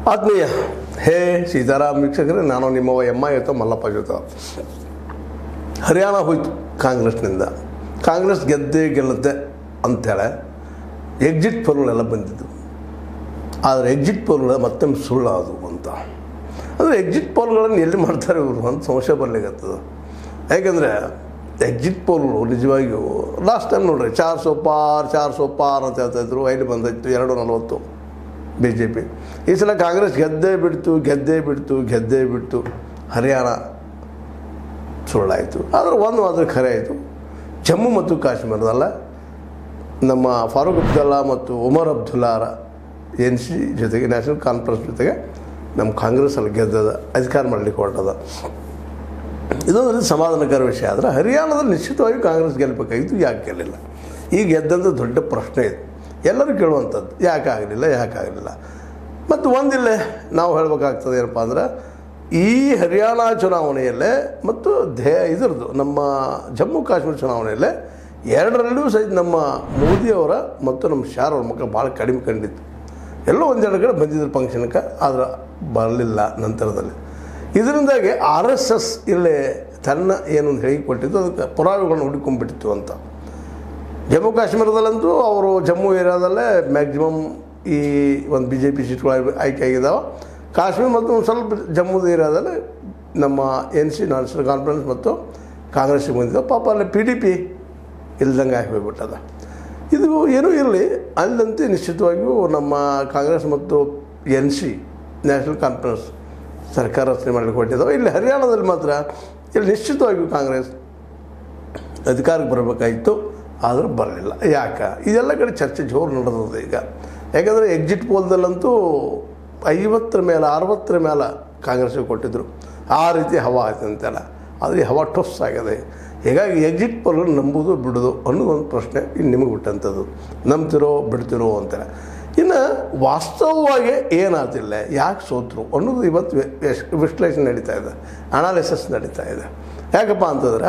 ಆತ್ಮೀಯ ಹೇ ಸೀತಾರಾಮ್ ವೀಕ್ಷಕರೇ ನಾನು ನಿಮ್ಮ ಎಮ್ಮ ಇವತ್ತು ಮಲ್ಲಪ್ಪ ಜೊತೆ ಹರಿಯಾಣ ಹೋಯ್ತು ಕಾಂಗ್ರೆಸ್ನಿಂದ ಕಾಂಗ್ರೆಸ್ ಗೆದ್ದೇ ಗೆಲ್ಲುತ್ತೆ ಅಂಥೇಳಿ ಎಕ್ಸಿಟ್ ಪೋಲ್ಗಳೆಲ್ಲ ಬಂದಿದ್ದು ಆದರೆ ಎಕ್ಸಿಟ್ ಪೋಲ್ಗಳು ಮತ್ತೊಮ್ಮೆ ಸುಳ್ಳು ಅದು ಅಂತ ಅಂದರೆ ಎಕ್ಸಿಟ್ ಪೋಲ್ಗಳನ್ನು ಎಲ್ಲಿ ಮಾಡ್ತಾರೆ ಇವರು ಅಂತ ಸಂಶಯ ಬರಲಿಕ್ಕತ್ತದ ಯಾಕೆಂದರೆ ಎಕ್ಸಿಟ್ ಪೋಲ್ಗಳು ನಿಜವಾಗಿಯೂ ಲಾಸ್ಟ್ ಟೈಮ್ ನೋಡ್ರಿ ಚಾರ್ ಸೋ ಪಾರ್ ಚಾರ್ ಸೋ ಪಾರ್ ಅಂತ ಹೇಳ್ತಾಯಿದ್ರು ಐದು ಬಂದಾಯ್ತು ಎರಡು ನಲವತ್ತು ಬಿ ಜೆ ಪಿ ಈ ಸಲ ಕಾಂಗ್ರೆಸ್ ಗೆದ್ದೇ ಬಿಡ್ತು ಗೆದ್ದೇ ಬಿಡ್ತು ಗೆದ್ದೇ ಬಿಡ್ತು ಹರಿಯಾಣ ಸುಳ್ಳಾಯಿತು ಆದರೆ ಒಂದು ಮಾತ್ರ ಖರೆ ಆಯಿತು ಜಮ್ಮು ಮತ್ತು ಕಾಶ್ಮೀರದಲ್ಲ ನಮ್ಮ ಫಾರೂಕ್ ಅಬ್ದುಲ್ಲಾ ಮತ್ತು ಉಮರ್ ಅಬ್ದುಲ್ಲಾರ ಎನ್ ಸಿ ಜೊತೆಗೆ ನ್ಯಾಷನಲ್ ಕಾನ್ಫರೆನ್ಸ್ ಜೊತೆಗೆ ನಮ್ಮ ಕಾಂಗ್ರೆಸ್ಸಲ್ಲಿ ಗೆದ್ದದ ಅಧಿಕಾರ ಮಾಡಲಿಕ್ಕೆ ಹೊರಟದ ಇದೊಂದು ಸಮಾಧಾನಕರ ವಿಷಯ ಆದರೆ ಹರಿಯಾಣದಲ್ಲಿ ನಿಶ್ಚಿತವಾಗಿ ಕಾಂಗ್ರೆಸ್ ಗೆಲ್ಲಬೇಕಾಗಿತ್ತು ಯಾಕೆ ಗೆಲ್ಲಿಲ್ಲ ಈಗ ಗೆದ್ದಂಥ ದೊಡ್ಡ ಪ್ರಶ್ನೆ ಇದೆ ಎಲ್ಲರೂ ಕೇಳುವಂಥದ್ದು ಯಾಕೆ ಆಗಲಿಲ್ಲ ಯಾಕೆ ಆಗಲಿಲ್ಲ ಮತ್ತು ಒಂದಿಲ್ಲೇ ನಾವು ಹೇಳಬೇಕಾಗ್ತದೆ ಏನಪ್ಪ ಅಂದ್ರೆ ಈ ಹರಿಯಾಣ ಚುನಾವಣೆಯಲ್ಲೇ ಮತ್ತು ದೇ ಇದರದ್ದು ನಮ್ಮ ಜಮ್ಮು ಕಾಶ್ಮೀರ ಚುನಾವಣೆಯಲ್ಲೇ ಎರಡರಲ್ಲೂ ಸಹಿತ ನಮ್ಮ ಮೋದಿಯವರ ಮತ್ತು ನಮ್ಮ ಶಾರ್ ಅವ್ರ ಮುಖ ಭಾಳ ಕಡಿಮೆ ಕಂಡಿತ್ತು ಎಲ್ಲೋ ಒಂದೆರಡು ಕಡೆ ಬಂದಿದ್ರು ಫಂಕ್ಷನ್ಗೆ ಆದ್ರೆ ಬರಲಿಲ್ಲ ನಂತರದಲ್ಲಿ ಇದರಿಂದಾಗಿ ಆರ್ ಎಸ್ ಎಸ್ ಇಲ್ಲೇ ತನ್ನ ಏನು ಹೇಳಿ ಕೊಟ್ಟಿದ್ದು ಅದಕ್ಕೆ ಪುರಾವೆಗಳನ್ನು ಹುಡುಕೊಂಡ್ಬಿಟ್ಟಿತ್ತು ಅಂತ ಜಮ್ಮು ಕಾಶ್ಮೀರದಲ್ಲಂತೂ ಅವರು ಜಮ್ಮು ಏರಿಯಾದಲ್ಲೇ ಮ್ಯಾಕ್ಸಿಮಮ್ ಈ ಒಂದು ಬಿ ಜೆ ಪಿ ಸೀಟ್ಗಳು ಆಯ್ಕೆ ಆಗಿದ್ದಾವೆ ಕಾಶ್ಮೀರ ಮತ್ತು ಒಂದು ಸ್ವಲ್ಪ ಜಮ್ಮುದ ಏರಿಯಾದಲ್ಲಿ ನಮ್ಮ ಎನ್ ಸಿ ನ್ಯಾಷನಲ್ ಕಾನ್ಫರೆನ್ಸ್ ಮತ್ತು ಕಾಂಗ್ರೆಸ್ಸಿಗೆ ಬಂದಿದ್ದಾವೆ ಪಾಪ ಅಲ್ಲಿ ಪಿ ಡಿ ಪಿ ಇಲ್ದಂಗೆ ಆಗಿ ಹೋಗ್ಬಿಟ್ಟದ ಇದು ಏನೂ ಇರಲಿ ಅಲ್ಲಂತೆ ನಿಶ್ಚಿತವಾಗಿಯೂ ನಮ್ಮ ಕಾಂಗ್ರೆಸ್ ಮತ್ತು ಎನ್ ಸಿ ನ್ಯಾಷನಲ್ ಕಾನ್ಫರೆನ್ಸ್ ಸರ್ಕಾರ ರಚನೆ ಮಾಡಲಿಕ್ಕೆ ಹೊರಟಿದ್ದಾವೆ ಇಲ್ಲಿ ಹರಿಯಾಣದಲ್ಲಿ ಮಾತ್ರ ಇಲ್ಲಿ ನಿಶ್ಚಿತವಾಗಿಯೂ ಕಾಂಗ್ರೆಸ್ ಅಧಿಕಾರಕ್ಕೆ ಬರಬೇಕಾಗಿತ್ತು ಆದರೂ ಬರಲಿಲ್ಲ ಯಾಕೆ ಇದೆಲ್ಲ ಕಡೆ ಚರ್ಚೆ ಜೋರು ನಡೆದದ ಈಗ ಯಾಕಂದರೆ ಎಕ್ಸಿಟ್ ಪೋಲ್ದಲ್ಲಂತೂ ಐವತ್ತರ ಮೇಲೆ ಅರವತ್ತರ ಮೇಲೆ ಕಾಂಗ್ರೆಸ್ಗೆ ಕೊಟ್ಟಿದ್ದರು ಆ ರೀತಿ ಹವಾ ಆಯ್ತು ಅಂತೆಲ್ಲ ಆದರೆ ಈ ಹವಾ ಟೊಸ್ ಆಗಿದೆ ಹೀಗಾಗಿ ಎಕ್ಸಿಟ್ ಪೋಲ್ಗಳು ನಂಬುದು ಬಿಡೋದು ಅನ್ನೋದು ಒಂದು ಪ್ರಶ್ನೆ ಇನ್ನು ನಿಮಗೆ ಬಿಟ್ಟಂಥದ್ದು ನಂಬ್ತಿರೋ ಬಿಡ್ತಿರೋ ಅಂತಾರೆ ಇನ್ನು ವಾಸ್ತವವಾಗಿ ಏನಾತಿಲ್ಲ ಯಾಕೆ ಸೋತರು ಅನ್ನೋದು ಇವತ್ತು ವಿ- ವಿಶ್- ವಿಶ್ಲೇಷಣೆ ನಡೀತಾ ಇದೆ ಅನಾಲಿಸಿಸ್ ನಡೀತಾ ಇದೆ ಯಾಕಪ್ಪ ಅಂತಂದ್ರೆ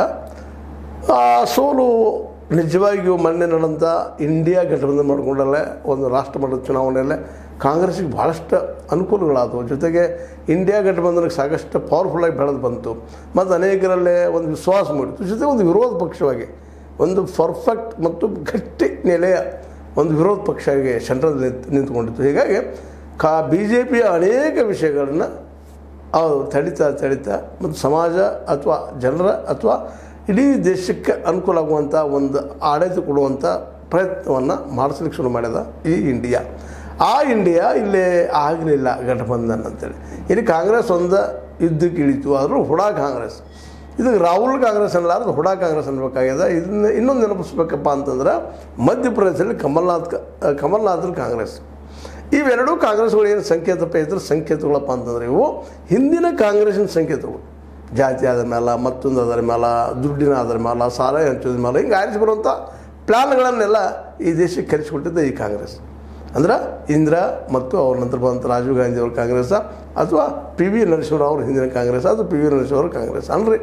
ಆ ಸೋಲು ನಿಜವಾಗಿಯೂ ಮೊನ್ನೆ ನಡೆದಂಥ ಇಂಡಿಯಾ ಗಠಬಂಧನ ಮಾಡಿಕೊಂಡಲ್ಲೇ ಒಂದು ರಾಷ್ಟ್ರ ಮಟ್ಟದ ಚುನಾವಣೆಯಲ್ಲೇ ಕಾಂಗ್ರೆಸ್ಸಿಗೆ ಭಾಳಷ್ಟು ಅನುಕೂಲಗಳಾದವು ಜೊತೆಗೆ ಇಂಡಿಯಾ ಗಠಬಂಧನಕ್ಕೆ ಸಾಕಷ್ಟು ಪವರ್ಫುಲ್ಲಾಗಿ ಬೆಳೆದು ಬಂತು ಮತ್ತು ಅನೇಕರಲ್ಲೇ ಒಂದು ವಿಶ್ವಾಸ ಮೂಡಿತು ಜೊತೆಗೆ ಒಂದು ವಿರೋಧ ಪಕ್ಷವಾಗಿ ಒಂದು ಪರ್ಫೆಕ್ಟ್ ಮತ್ತು ಗಟ್ಟಿ ನೆಲೆಯ ಒಂದು ವಿರೋಧ ಪಕ್ಷವಾಗಿ ಸೆಂಟ್ರಲ್ ನಿಂತ್ ನಿಂತ್ಕೊಂಡಿತ್ತು ಹೀಗಾಗಿ ಕಾ ಬಿ ಜೆ ಪಿಯ ಅನೇಕ ವಿಷಯಗಳನ್ನು ಅವರು ತಡಿತಾ ತಡಿತಾ ಮತ್ತು ಸಮಾಜ ಅಥವಾ ಜನರ ಅಥವಾ ಇಡೀ ದೇಶಕ್ಕೆ ಅನುಕೂಲ ಆಗುವಂಥ ಒಂದು ಆಡಳಿತ ಕೊಡುವಂಥ ಪ್ರಯತ್ನವನ್ನು ಮಾಡಿಸ್ಲಿಕ್ಕೆ ಶುರು ಮಾಡಿದ ಈ ಇಂಡಿಯಾ ಆ ಇಂಡಿಯಾ ಇಲ್ಲಿ ಆಗಲಿಲ್ಲ ಗಠಬಂಧನ್ ಅಂತೇಳಿ ಇಲ್ಲಿ ಕಾಂಗ್ರೆಸ್ ಒಂದು ಯುದ್ಧಕ್ಕೆ ಇಳಿತು ಆದರೂ ಹುಡಾ ಕಾಂಗ್ರೆಸ್ ಇದು ರಾಹುಲ್ ಕಾಂಗ್ರೆಸ್ ಅನ್ನಲಾರ್ದು ಹುಡಾ ಕಾಂಗ್ರೆಸ್ ಅನ್ಬೇಕಾಗ್ಯದ ಇದನ್ನ ಇನ್ನೊಂದು ನೆನಪಿಸ್ಬೇಕಪ್ಪ ಅಂತಂದ್ರೆ ಮಧ್ಯಪ್ರದೇಶದಲ್ಲಿ ಕಮಲ್ನಾಥ್ ಕ- ಕಮಲ್ನಾಥ್ರ ಕಾಂಗ್ರೆಸ್ ಇವೆರಡೂ ಕಾಂಗ್ರೆಸ್ಗಳು ಏನು ಸಂಕೇತಪ್ಪ ಇದ್ರೆ ಸಂಕೇತಗಳಪ್ಪ ಅಂತಂದ್ರೆ ಇವು ಹಿಂದಿನ ಕಾಂಗ್ರೆಸ್ಸಿನ ಸಂಕೇತಗಳು ಜಾತಿ ಆದ ಮೇಲೆ ಮತ್ತೊಂದು ಅದರ ಮೇಲೆ ದುಡ್ಡಿನ ಅದರ ಮೇಲೆ ಸಾಲ ಹಂಚೋದ್ರ ಮೇಲೆ ಹಿಂಗೆ ಆರಿಸಿ ಬರುವಂಥ ಪ್ಲ್ಯಾನ್ಗಳನ್ನೆಲ್ಲ ಈ ದೇಶಕ್ಕೆ ಕಲಿಸಿಕೊಟ್ಟಿದ್ದ ಈ ಕಾಂಗ್ರೆಸ್ ಅಂದ್ರೆ ಇಂದಿರಾ ಮತ್ತು ಅವ್ರ ನಂತರ ಬಂದಂಥ ರಾಜೀವ್ ಗಾಂಧಿ ಅವ್ರ ಕಾಂಗ್ರೆಸ್ ಅಥವಾ ಪಿ ವಿ ನರಸಿಂಹರಾವ್ ಅವ್ರ ಹಿಂದಿನ ಕಾಂಗ್ರೆಸ್ ಅಥವಾ ಪಿ ವಿ ನರಸಿಂಹವ್ರ ಕಾಂಗ್ರೆಸ್ ಅನ್ರಿ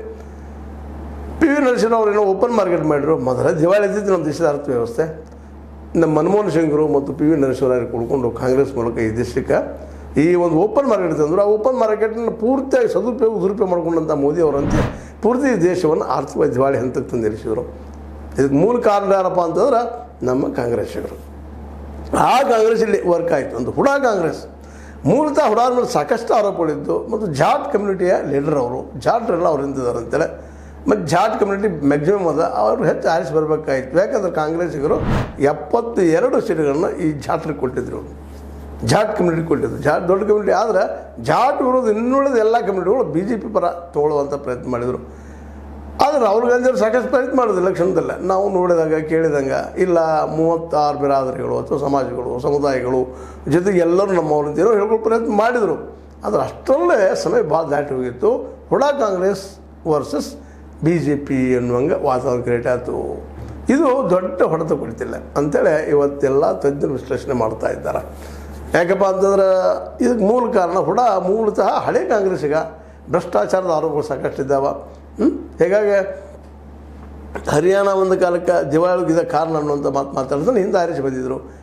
ಪಿ ವಿ ನರಸಿಂಹ ಅವ್ರು ಏನೋ ಓಪನ್ ಮಾರ್ಕೆಟ್ ಮಾಡಿದ್ರು ಮೊದಲ ದಿವಾಳಿ ಇದ್ದಿದ್ದು ನಮ್ಮ ದೇಶದ ಅರ್ಥವ್ಯವಸ್ಥೆ ನಮ್ಮ ಮನಮೋಹನ್ ಸಿಂಗ್ರು ಮತ್ತು ಪಿ ವಿ ನರಸಿಂಹರಾವ್ ಕುಡ್ಕೊಂಡು ಕಾಂಗ್ರೆಸ್ ಮೂಲಕ ಈ ದೇಶಕ್ಕೆ ಈ ಒಂದು ಓಪನ್ ಮಾರ್ಕೆಟ್ ತಂದರು ಆ ಓಪನ್ ಮಾರ್ಕೆಟನ್ನು ಪೂರ್ತಿಯಾಗಿ ಸದುಪಯೋಗ ದುರುಪಯೋಗ ಮಾಡ್ಕೊಂಡಂಥ ಮೋದಿ ಅವರಂತೆ ಪೂರ್ತಿ ಈ ದೇಶವನ್ನು ಆರ್ಥಿಕ ದಿವಾಳಿ ಹಂತಕ್ಕೆ ತಂದು ನಿಲ್ಲಿಸಿದರು ಇದಕ್ಕೆ ಮೂಲ ಕಾರಣ ಯಾರಪ್ಪ ಅಂತಂದ್ರೆ ನಮ್ಮ ಕಾಂಗ್ರೆಸ್ಸಿಗರು ಆ ಕಾಂಗ್ರೆಸ್ ಇಲ್ಲಿ ವರ್ಕ್ ಆಯಿತು ಒಂದು ಹುಡಾ ಕಾಂಗ್ರೆಸ್ ಮೂಲತಃ ಹುಡಾರ ಮೇಲೆ ಸಾಕಷ್ಟು ಆರೋಪಗಳಿದ್ದು ಮತ್ತು ಜಾಟ್ ಕಮ್ಯುನಿಟಿಯ ಲೀಡರ್ ಅವರು ಜಾಟ್ರೆಲ್ಲ ಅವ್ರು ನಿಂತಿದ್ದಾರೆ ಅಂತೇಳಿ ಮತ್ತು ಜಾಟ್ ಕಮ್ಯುನಿಟಿ ಮ್ಯಾಕ್ಸಿಮಮ್ ಅದ ಅವರು ಹೆಚ್ಚು ಆರಿಸಿ ಬರಬೇಕಾಗಿತ್ತು ಯಾಕಂದ್ರೆ ಕಾಂಗ್ರೆಸ್ಸಿಗರು ಎಪ್ಪತ್ತು ಎರಡು ಸೀಟ್ಗಳನ್ನ ಈ ಜಾಟ್ರಿಗೆ ಕೊಟ್ಟಿದ್ರು ಜಾಟ್ ಕಮ್ಯುನಿಟಿ ಕೊಟ್ಟಿದ್ರು ಜಾಟ್ ದೊಡ್ಡ ಕಮ್ಯುನಿಟಿ ಆದರೆ ಜಾಟ್ ವಿರೋಧ ಇನ್ನುಳಿದ ಎಲ್ಲ ಕಮ್ಯುನಿಟಿಗಳು ಬಿ ಜೆ ಪಿ ಪರ ತೊಗೊಳ್ಳುವಂಥ ಪ್ರಯತ್ನ ಮಾಡಿದರು ಆದರೆ ರಾಹುಲ್ ಗಾಂಧಿ ಅವರು ಸಾಕಷ್ಟು ಪ್ರಯತ್ನ ಮಾಡೋದು ಎಲೆಕ್ಷನ್ದಲ್ಲ ನಾವು ನೋಡಿದಾಗ ಕೇಳಿದಂಗೆ ಇಲ್ಲ ಮೂವತ್ತಾರು ಬಿರಾದರಿಗಳು ಅಥವಾ ಸಮಾಜಗಳು ಸಮುದಾಯಗಳು ಜೊತೆಗೆ ಎಲ್ಲರೂ ನಮ್ಮವ್ರು ಅಂತ ಏನೋ ಹೇಳ್ಕೊಳ್ಳೋ ಪ್ರಯತ್ನ ಮಾಡಿದರು ಆದರೆ ಅಷ್ಟರಲ್ಲೇ ಸಮಯ ಭಾಳ ದಾಟಿ ಹೋಗಿತ್ತು Hooda Congress versus B J P ಅನ್ನುವಂಗೆ ವಾತಾವರಣ ಕ್ರಿಯೇಟ್ ಆಯಿತು ಇದು ದೊಡ್ಡ ಹೊಡೆತ ಕೊಡ್ತಿಲ್ಲ ಅಂತೇಳಿ ಇವತ್ತೆಲ್ಲ ತಜ್ಞರು ವಿಶ್ಲೇಷಣೆ ಮಾಡ್ತಾ ಇದ್ದಾರೆ ಯಾಕಪ್ಪ ಅಂತಂದ್ರೆ ಇದಕ್ಕೆ ಮೂಲ ಕಾರಣ ಹುಡ ಮೂಲತಃ ಹಳೆ ಕಾಂಗ್ರೆಸ್ಸಿಗ ಭ್ರಷ್ಟಾಚಾರದ ಆರೋಪಗಳು ಸಾಕಷ್ಟಿದ್ದಾವೆ ಹ್ಮ್? ಹೀಗಾಗಿ ಹರಿಯಾಣ ಒಂದು ಕಾಲಕ್ಕೆ ದಿವಾಳಿಗಿದ ಕಾರಣ ಅನ್ನುವಂಥ ಮಾತು ಮಾತಾಡಿದ್ರೆ ಹಿಂದೆ ಆರಿಸಿ ಬಂದಿದ್ದರು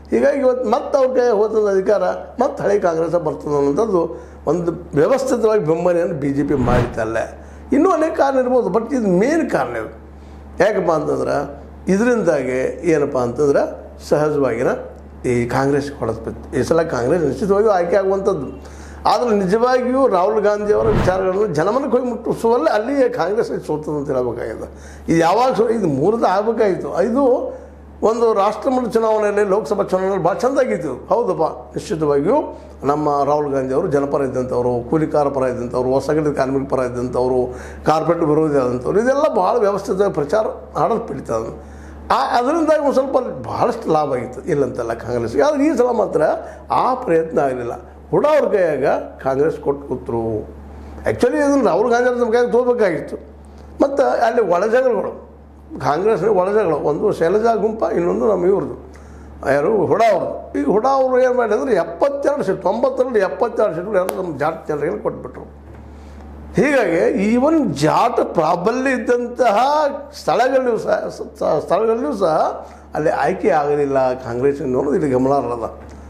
ಹೀಗಾಗಿ ಇವತ್ತು ಮತ್ತೆ ಅವ್ರ ಕೈ ಹೋದ ಅಧಿಕಾರ ಮತ್ತೆ ಹಳೆ ಕಾಂಗ್ರೆಸ್ ಬರ್ತದೆ ಅನ್ನೋಂಥದ್ದು ಒಂದು ವ್ಯವಸ್ಥಿತವಾಗಿ ಬೆಂಬಲಿಯನ್ನು ಬಿ ಜೆ ಪಿ ಮಾಡಿತಲ್ಲ ಇನ್ನೂ ಅನೇಕ ಕಾರಣ ಇರ್ಬೋದು ಬಟ್ ಇದು ಮೇನ್ ಕಾರಣ ಇದು ಯಾಕಪ್ಪ ಅಂತಂದ್ರೆ ಇದರಿಂದಾಗಿ ಏನಪ್ಪ ಅಂತಂದ್ರೆ ಸಹಜವಾಗಿನ ಈ ಕಾಂಗ್ರೆಸ್ ಹೊಡೆದು ಈ ಸಲ ಕಾಂಗ್ರೆಸ್ ನಿಶ್ಚಿತವಾಗಿಯೂ ಆಯ್ಕೆ ಆಗುವಂಥದ್ದು ಆದರೆ ನಿಜವಾಗಿಯೂ ರಾಹುಲ್ ಗಾಂಧಿ ಅವರ ವಿಚಾರಗಳನ್ನು ಜನಮನಕ್ಕೆ ಹೋಗಿ ಮುಟ್ಟಿಸುವಲ್ಲೇ ಅಲ್ಲಿಯೇ ಕಾಂಗ್ರೆಸ್ ಸೋತದ ಅಂತ ಹೇಳಬೇಕಾಗಿದೆ ಇದು ಯಾವಾಗ ಸೋ ಇದು ಮೂರದ ಆಗಬೇಕಾಗಿತ್ತು ಇದು ಒಂದು ರಾಷ್ಟ್ರಮಟ್ಟ ಚುನಾವಣೆಯಲ್ಲಿ ಲೋಕಸಭಾ ಚುನಾವಣೆಯಲ್ಲಿ ಭಾಳ ಚೆಂದಾಗಿತ್ತು ಹೌದಪ್ಪ ನಿಶ್ಚಿತವಾಗಿಯೂ ನಮ್ಮ ರಾಹುಲ್ ಗಾಂಧಿ ಅವರು ಜನಪರ ಇದ್ದಂಥವ್ರು ಕೂಲಿಕಾರ ಪರ ಇದ್ದಂಥವ್ರು ಹೊಸಗಡೆ ಕಾರ್ಮಿಕ ಪರ ಇದ್ದಂಥವ್ರು ಕಾರ್ಪೊರೇಟ್ ವಿರೋಧಿ ಆದಂಥವ್ರು ಇದೆಲ್ಲ ಭಾಳ ವ್ಯವಸ್ಥಿತ ಪ್ರಚಾರ ಆಡಲ್ಪಡಿತದ ಆ ಅದರಿಂದಾಗಿ ಒಂದು ಸ್ವಲ್ಪ ಭಾಳಷ್ಟು ಲಾಭ ಆಗಿತ್ತು ಇಲ್ಲಂತಲ್ಲ ಕಾಂಗ್ರೆಸ್ಗೆ ಆದರೆ ಈ ಸಲ ಮಾತ್ರ ಆ ಪ್ರಯತ್ನ ಆಗಲಿಲ್ಲ ಹುಡ ಅವ್ರ ಕೈಯಾಗ ಕಾಂಗ್ರೆಸ್ ಕೊಟ್ಟು ಕೂತರು ಆ್ಯಕ್ಚುಲಿ ಅದನ್ನು ರಾಹುಲ್ ಗಾಂಧಿ ಅವ್ರ ಕೈಯಾಗ ತೋರ್ಬೇಕಾಗಿತ್ತು ಮತ್ತು ಅಲ್ಲಿ ಒಳಜಗಳಗಳು ಕಾಂಗ್ರೆಸ್ನ ಒಳಜಗಳು ಒಂದು ಶೈಲಜಾ ಗುಂಪ ಇನ್ನೊಂದು ನಮ್ಮ ಇವ್ರದ್ದು ಯಾರು ಹುಡ ಅವ್ರದ್ದು ಈಗ ಹುಡ ಅವರು ಏನು ಮಾಡಿದ್ರೆ ಎಪ್ಪತ್ತೆರಡು ಸೀಟ್ ತೊಂಬತ್ತೆರಡು ಎಪ್ಪತ್ತೆರಡು ಸೀಟು ಯಾರು ನಮ್ಮ ಜಾಟ್ ಜನರಿಗೆ ಕೊಟ್ಬಿಟ್ರು ಹೀಗಾಗಿ ಈವನ್ ಜಾಟ ಪ್ರಾಬಲ್ಯ ಇದ್ದಂತಹ ಸ್ಥಳಗಳಲ್ಲೂ ಸಹ ಸ- ಸ್ಥಳಗಳಲ್ಲೂ ಸಹ ಅಲ್ಲಿ ಆಯ್ಕೆ ಆಗಲಿಲ್ಲ ಕಾಂಗ್ರೆಸ್ ಅನ್ನೋದು ಇಲ್ಲಿ ಗಮನಾರ್ಹದ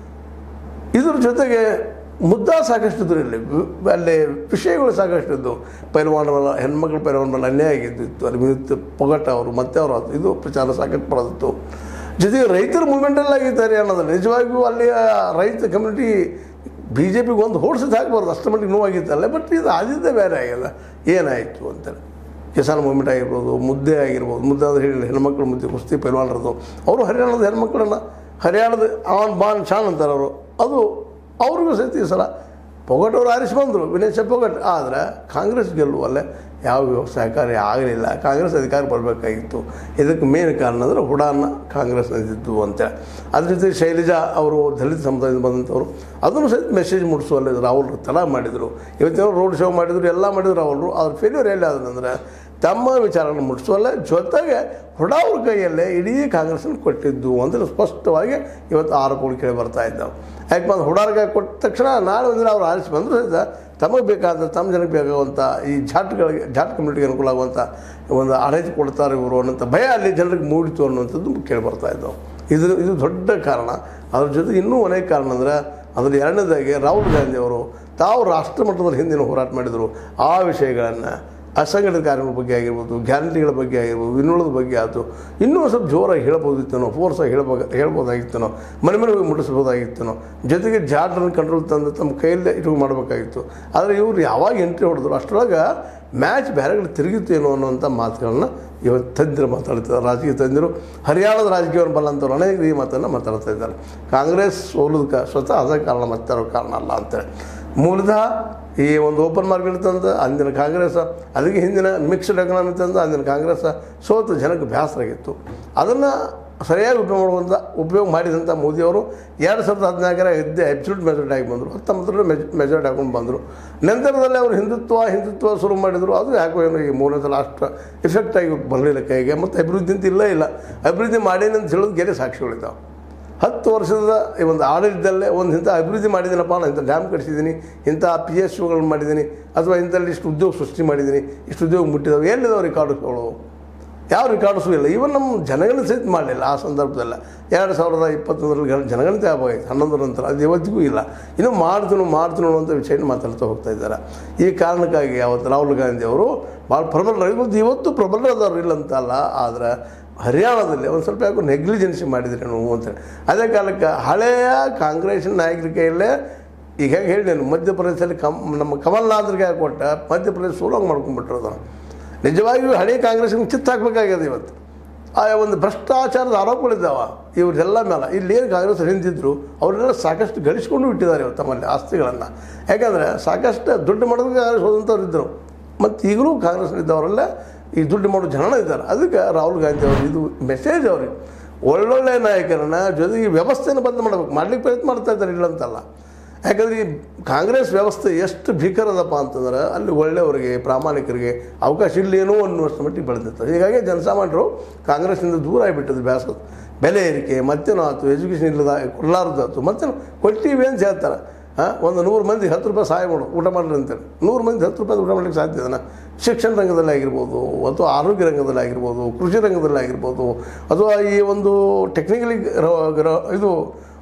ಇದ್ರ ಜೊತೆಗೆ ಮುದ್ದ ಸಾಕಷ್ಟು ಇದ್ರು ಇಲ್ಲಿ ವಿ- ಅಲ್ಲಿ ವಿಷಯಗಳು ಸಾಕಷ್ಟು ಇದ್ದು ಪೈಲ್ವಾನ್ ಮೇಲೆ ಹೆಣ್ಮಕ್ಳು ಪೈಲ್ವಾನ್ ಮೇಲೆ ಅನ್ಯಾಯ ಆಗಿದ್ದಿತ್ತು ಅಲ್ಲಿ ವಿರುದ್ಧ ಪೊಗಟ ಅವರು ಮತ್ತೆ ಅವರು ಅದು ಇದು ಪ್ರಚಾರ ಸಾಕಷ್ಟು ಪಡೆದಿತ್ತು ಜೊತೆಗೆ ರೈತರ ಮೂವ್ಮೆಂಟಲ್ಲಿ ಆಗಿತ್ತು ಹರಿಯಾಣದಲ್ಲಿ ನಿಜವಾಗಿಯೂ ಅಲ್ಲಿ ಆ ರೈತ ಕಮ್ಯುನಿಟಿ ಬಿ ಜೆ ಪಿಗೆ ಒಂದು ಹೋಡ್ಸಿದ್ದು ಹಾಕ್ಬಾರ್ದು ಅಷ್ಟರ ಮಟ್ಟಿಗೆ ನೋವಾಗಿತ್ತಲ್ಲ ಬಟ್ ಇದು ಆದಿದ್ದೇ ಬೇರೆ ಆಗ್ಯದ ಏನಾಯಿತು ಅಂತೇಳಿ ಕಿಸಾನ್ ಮೂವ್ಮೆಂಟ್ ಆಗಿರ್ಬೋದು ಮುದ್ದೆ ಆಗಿರ್ಬೋದು ಮುದ್ದೆ ಅಂದ್ರೆ ಹೇಳಿ ಹೆಣ್ಮಕ್ಳು ಮುದ್ದೆ ಕುಸ್ತಿ ಪೈಲ್ವಾನರದು ಅವರು ಹರಿಯಾಣದ ಹೆಣ್ಮಕ್ಳನ್ನ ಹರಿಯಾಣದ ಆನ್ ಬಾನ್ ಶಾನ್ ಅಂತಾರೆ ಅವರು ಅದು ಅವ್ರಿಗೂ ಸಹಿತ ಈ ಸಲ ಪೊಗಟವ್ರು ಆರಿಸಿ ಬಂದರು ವಿನಯ್ ಪೊಗಟ್ ಆದರೆ ಕಾಂಗ್ರೆಸ್ ಗೆಲ್ಲುವಲ್ಲೇ ಯಾವ ಸಹಕಾರಿ ಆಗಲಿಲ್ಲ ಕಾಂಗ್ರೆಸ್ ಅಧಿಕಾರ ಬರಬೇಕಾಗಿತ್ತು ಇದಕ್ಕೆ ಮೇನ್ ಕಾರಣ ಅಂದರೆ ಹುಡಾನ ಕಾಂಗ್ರೆಸ್ ಇದ್ದು ಅಂತೇಳಿ ಅದ್ರ ಜೊತೆ ಶೈಲಜಾ ಅವರು ದಲಿತ ಸಮುದಾಯದಿಂದ ಬಂದಂಥವ್ರು ಅದನ್ನು ಸಹಿತ ಮೆಸೇಜ್ ಮುಟ್ಟಿಸುವಲ್ಲಿ ರಾಹುಲ್ ತಡ ಮಾಡಿದರು ಇವತ್ತೇನೋ ರೋಡ್ ಶೋ ಮಾಡಿದರು ಎಲ್ಲ ಮಾಡಿದ್ರು ರಾಹುಲ್ರು ಅವ್ರ ಫೇಲ್ಯೂರ್ ಎಲ್ಲಿ ಆದಂದ್ರೆ ತಮ್ಮ ವಿಚಾರಗಳನ್ನು ಮುಟ್ಟಿಸುವಲ್ಲ ಜೊತೆಗೆ ಹುಡ ಅವ್ರ ಕೈಯಲ್ಲೇ ಇಡೀ ಕಾಂಗ್ರೆಸ್ನ ಕೊಟ್ಟಿದ್ದು ಅಂತ ಸ್ಪಷ್ಟವಾಗಿ ಇವತ್ತು ಆರೋಪಗಳು ಕೇಳಿ ಬರ್ತಾ ಇದ್ದಾವೆ ಯಾಕೆ ಬಂದು ಹುಡಾರ್ಗೆ ಕೊಟ್ಟ ತಕ್ಷಣ ನಾಳೆ ಒಂದಿನ ಅವ್ರು ಆರಿಸಿ ಬಂದರೂ ಸಹಿತ ತಮಗೆ ಬೇಕಾದ ತಮ್ಮ ಜನಕ್ಕೆ ಬೇಕಾಗುವಂಥ ಈ ಜಾಟ್ಗಳಿಗೆ ಜಾಟ್ ಕಮ್ಯುನಿಟಿಗೆ ಅನುಕೂಲ ಆಗುವಂಥ ಒಂದು ಆಡಳಿತ ಕೊಡ್ತಾರೆ ಇವರು ಅನ್ನೋಂಥ ಭಯ ಅಲ್ಲಿ ಜನರಿಗೆ ಮೂಡಿತು ಅನ್ನುವಂಥದ್ದು ಕೇಳಿ ಬರ್ತಾ ಇದ್ದಾವೆ ಇದು ಇದು ದೊಡ್ಡ ಕಾರಣ ಅದ್ರ ಜೊತೆ ಇನ್ನೂ ಅನೇಕ ಕಾರಣ ಅಂದರೆ ಅದ್ರ ಎರಡನೇದಾಗಿ ರಾಹುಲ್ ಗಾಂಧಿ ಅವರು ತಾವು ರಾಷ್ಟ್ರ ಮಟ್ಟದಲ್ಲಿ ಹಿಂದಿನ ಹೋರಾಟ ಮಾಡಿದರು ಆ ವಿಷಯಗಳನ್ನು ಅಸಂಘಟಿತ ಕಾರ್ಮಿಕರ ಬಗ್ಗೆ ಆಗಿರ್ಬೋದು ಗ್ಯಾರಂಟಿಗಳ ಬಗ್ಗೆ ಆಗಿರ್ಬೋದು ಇನ್ನುಳಿದ ಬಗ್ಗೆ ಆಯಿತು ಇನ್ನೂ ಒಂದ್ ಸ್ವಲ್ಪ ಜೋರಾಗಿ ಹೇಳ್ಬೋದಿತ್ತನೋ ಫೋರ್ಸಾಗಿ ಹೇಳ್ಬೇಕು ಹೇಳ್ಬೋದಾಗಿತ್ತನೋ ಮನೆ ಮನೆ ಹೋಗಿ ಮುಟ್ಟಿಸ್ಬೋದಾಗಿತ್ತನೋ ಜೊತೆಗೆ ಜಾಟ್ರನ್ನ ಕಂಟ್ರೋಲ್ ತಂದು ತಮ್ಮ ಕೈಯಲ್ಲೇ ಇಟ್ಕೊಂಡು ಮಾಡಬೇಕಾಗಿತ್ತು ಆದರೆ ಇವರು ಯಾವಾಗ ಎಂಟ್ರಿ ಹೊಡೆದ್ರು ಅಷ್ಟರೊಳಗೆ ಮ್ಯಾಚ್ ಬೇರೆಗಳು ತಿರುಗಿತ್ತು ಏನೋ ಅನ್ನೋಂಥ ಮಾತುಗಳನ್ನ ಇವತ್ತು ತಂದಿರು ಮಾತಾಡ್ತಿದ್ದಾರೆ ರಾಜಕೀಯ ತಂದಿರು ಹರಿಯಾಣದ ರಾಜಕೀಯವನ್ನು ಬಲ್ಲಂಥವ್ರು ಅನೇಕ ಈ ಮಾತನ್ನು ಮಾತಾಡ್ತಾ ಇದ್ದಾರೆ ಕಾಂಗ್ರೆಸ್ ಸೋಲುದಕ್ಕೆ ಸ್ವತಃ ಅದ ಕಾರಣ ಮತ್ತೆ ಯಾರೋ ಕಾರಣ ಅಲ್ಲ ಅಂತೇಳಿ ಮೂಲತಃ ಈ ಒಂದು ಓಪನ್ ಮಾರ್ಕೆಟ್ ತಂದು ಅಂದಿನ ಕಾಂಗ್ರೆಸ್ ಅದಕ್ಕೆ ಹಿಂದಿನ ಮಿಕ್ಸ್ಡ್ ಎಕನಾಮಿ ತಂದು ಅಂದಿನ ಕಾಂಗ್ರೆಸ್ ಸೋತು ಜನಕ್ಕೆ ಬೇಸರ ಆಗಿತ್ತು ಅದನ್ನು ಸರಿಯಾಗಿ ಉಪಯೋಗ ಮಾಡುವಂಥ ಉಪಯೋಗ ಮಾಡಿದಂಥ ಮೋದಿಯವರು ಎರಡು ಸಾವಿರದ ಹದಿನಾಲ್ಕರ ಇದ್ದೇ ಅಬ್ಸಲ್ಯೂಟ್ ಮೆಜಾರಿಟಿ ಆಗಿ ಬಂದರು ಹತ್ತೊಂಬತ್ತರಲ್ಲಿ ಮೆಜ್ ಮೆಜಾರಿಟಿ ಹಾಕೊಂಡು ಬಂದರು ನಂತರದಲ್ಲಿ ಅವರು ಹಿಂದುತ್ವ ಹಿಂದುತ್ವ ಶುರು ಮಾಡಿದರು ಅದು ಯಾಕೋ ಏನೋ ಈ ಮೂರನೇ ಸಲ ಅಷ್ಟು ಇಫೆಕ್ಟ್ ಆಗಿ ಬರಲಿಲ್ಲ ಕೈಗೆ ಮತ್ತು ಅಭಿವೃದ್ಧಿ ಅಂತ ಇಲ್ಲ ಇಲ್ಲ ಅಭಿವೃದ್ಧಿ ಮಾಡೇನಿ ಅಂತ ಹೇಳೋದು ಗೆರೆ ಸಾಕ್ಷಿಗಳಿದ್ದಾವೆ ಹತ್ತು ವರ್ಷದ ಈ ಒಂದು ಆಡಳಿತದಲ್ಲೇ ಒಂದು ಇಂಥ ಅಭಿವೃದ್ಧಿ ಮಾಡಿದ್ದೀನಪ್ಪ ನಾನು ಇಂಥ ಡ್ಯಾಮ್ ಕಟ್ಟಿಸಿದ್ದೀನಿ ಇಂಥ ಪಿ ಎಸ್ ಯುಗಳನ್ನ ಮಾಡಿದ್ದೀನಿ ಅಥವಾ ಇಂಥಲ್ಲಿ ಇಷ್ಟು ಉದ್ಯೋಗ ಸೃಷ್ಟಿ ಮಾಡಿದ್ದೀನಿ ಇಷ್ಟು ಉದ್ಯೋಗ ಮುಟ್ಟಿದಾವೆ ಎಲ್ಲಿದಾವೆ ರಿಕಾರ್ಡ್ಸ್ಗಳು ಯಾವ ರಿಕಾರ್ಡ್ಸು ಇಲ್ಲ ಇವನ್ ನಮ್ಮ ಜನಗಣತಿ ಸಹಿತ ಮಾಡಲಿಲ್ಲ ಆ ಸಂದರ್ಭದಲ್ಲ ಎರಡು ಸಾವಿರದ ಇಪ್ಪತ್ತೊಂದರಲ್ಲಿ ಗಣ- ಜನಗಣತಿ ಆಗಬೇಕಾಗಿತ್ತು ಹನ್ನೊಂದರ ನಂತರ ಅದು ಇವತ್ತಿಗೂ ಇಲ್ಲ ಇನ್ನು ಮಾಡ್ತೀನೋ ಮಾಡ್ತೀನೋ ಅನ್ನುವಂಥ ವಿಷಯನ ಮಾತಾಡ್ತಾ ಹೋಗ್ತಾ ಇದ್ದಾರೆ ಈ ಕಾರಣಕ್ಕಾಗಿ ಅವತ್ತು ರಾಹುಲ್ ಗಾಂಧಿ ಅವರು ಭಾಳ ಪ್ರಬಲರು ಇವತ್ತು ಇವತ್ತು ಪ್ರಬಲರಾದವ್ರು ಇಲ್ಲ ಅಂತಲ್ಲ ಆದರೆ ಹರಿಯಾಣದಲ್ಲಿ ಒಂದು ಸ್ವಲ್ಪ ಯಾಕೋ ನೆಗ್ಲಿಜೆನ್ಸಿ ಮಾಡಿದ್ರಿ ನೀವು ಅಂತೇಳಿ ಅದೇ ಕಾಲಕ್ಕೆ ಹಳೆಯ ಕಾಂಗ್ರೆಸ್ ನಾಯಕರ ಕೈಯಲ್ಲೇ ಈಗ ಹೇಗೆ ಹೇಳಿ ನಾನು ಮಧ್ಯಪ್ರದೇಶದಲ್ಲಿ ಕಮ್ ನಮ್ಮ ಕಮಲ್ನಾಥ್ರಿಗೆ ಕೊಟ್ಟ ಮಧ್ಯಪ್ರದೇಶ ಸೋಲಂಗೆ ಮಾಡ್ಕೊಂಡ್ಬಿಟ್ರು ಅದನ್ನು ನಿಜವಾಗಿಯೂ ಹಳೆ ಕಾಂಗ್ರೆಸ್ಗೆ ಚಿತ್ತ ಹಾಕ್ಬೇಕಾಗ್ಯದ ಇವತ್ತು ಆ ಒಂದು ಭ್ರಷ್ಟಾಚಾರದ ಆರೋಪಗಳಿದ್ದಾವ ಇವ್ರದೆಲ್ಲ ಮೇಲೆ ಇಲ್ಲಿ ಏನು ಕಾಂಗ್ರೆಸ್ ಹಿಂದಿದ್ರು ಅವರೆಲ್ಲ ಸಾಕಷ್ಟು ಗಳಿಸ್ಕೊಂಡು ಬಿಟ್ಟಿದ್ದಾರೆ ಇವತ್ತು ತಮ್ಮಲ್ಲಿ ಆಸ್ತಿಗಳನ್ನು ಯಾಕಂದರೆ ಸಾಕಷ್ಟು ದುಡ್ಡು ಮಾಡೋದಕ್ಕೆ ಕಾಂಗ್ರೆಸ್ ಹೋದಂಥವ್ರು ಇದ್ದರು ಮತ್ತು ಈಗಲೂ ಕಾಂಗ್ರೆಸ್ನಿದ್ದವರೆಲ್ಲ ಈ ದುಡ್ಡು ಮಾಡೋ ಜನ ಇದ್ದಾರೆ ಅದಕ್ಕೆ ರಾಹುಲ್ ಗಾಂಧಿ ಅವರು ಇದು ಮೆಸೇಜ್ ಅವ್ರಿಗೆ ಒಳ್ಳೊಳ್ಳೆ ನಾಯಕರನ್ನ ಜೊತೆಗೆ ಈ ವ್ಯವಸ್ಥೆನ ಬದಲು ಮಾಡಬೇಕು ಮಾಡ್ಲಿಕ್ಕೆ ಪ್ರಯತ್ನ ಮಾಡ್ತಾ ಇದ್ದಾರೆ ಇಲ್ಲ ಅಂತಲ್ಲ ಯಾಕಂದರೆ ಈ ಕಾಂಗ್ರೆಸ್ ವ್ಯವಸ್ಥೆ ಎಷ್ಟು ಭೀಕರದಪ್ಪ ಅಂತಂದ್ರೆ ಅಲ್ಲಿ ಒಳ್ಳೆಯವರಿಗೆ ಪ್ರಾಮಾಣಿಕರಿಗೆ ಅವಕಾಶ ಇಲ್ಲೇನೋ ಅನ್ನುವಷ್ಟು ಮಟ್ಟಿಗೆ ಬೆಳೆದಿತ್ತು ಹೀಗಾಗಿ ಜನಸಾಮಾನ್ಯರು ಕಾಂಗ್ರೆಸ್ನಿಂದ ದೂರ ಆಗಿಬಿಟ್ಟது ಬೇಸದು ಬೆಲೆ ಏರಿಕೆ ಮತ್ತೇನೋ ಆಯ್ತು ಎಜುಕೇಷನ್ ಇಲ್ಲದ ಕೊಡಲಾರ್ದು ಆಯ್ತು ಮತ್ತೇನು ಕೊಟ್ಟಿವಿ ಅಂತ ಹೇಳ್ತಾರೆ ಹಾಂ ಒಂದು ನೂರು ಮಂದಿ ಹತ್ತು ರೂಪಾಯಿ ಸಹಾಯ ಮಾಡು ಊಟ ಮಾಡ್ರಿ ಅಂತೇಳಿ ನೂರು ಮಂದಿ ಹತ್ತು ರೂಪಾಯಿ ಊಟ ಮಾಡ್ಲಿಕ್ಕೆ ಸಾಧ್ಯ ಇದನ್ನ ಶಿಕ್ಷಣ ರಂಗದಲ್ಲಿ ಆಗಿರ್ಬೋದು ಅಥವಾ ಆರೋಗ್ಯ ರಂಗದಲ್ಲಿ ಆಗಿರ್ಬೋದು ಕೃಷಿ ರಂಗದಲ್ಲಿ ಆಗಿರ್ಬೋದು ಅಥವಾ ಈ ಒಂದು ಟೆಕ್ನಿಕಲಿ ಇದು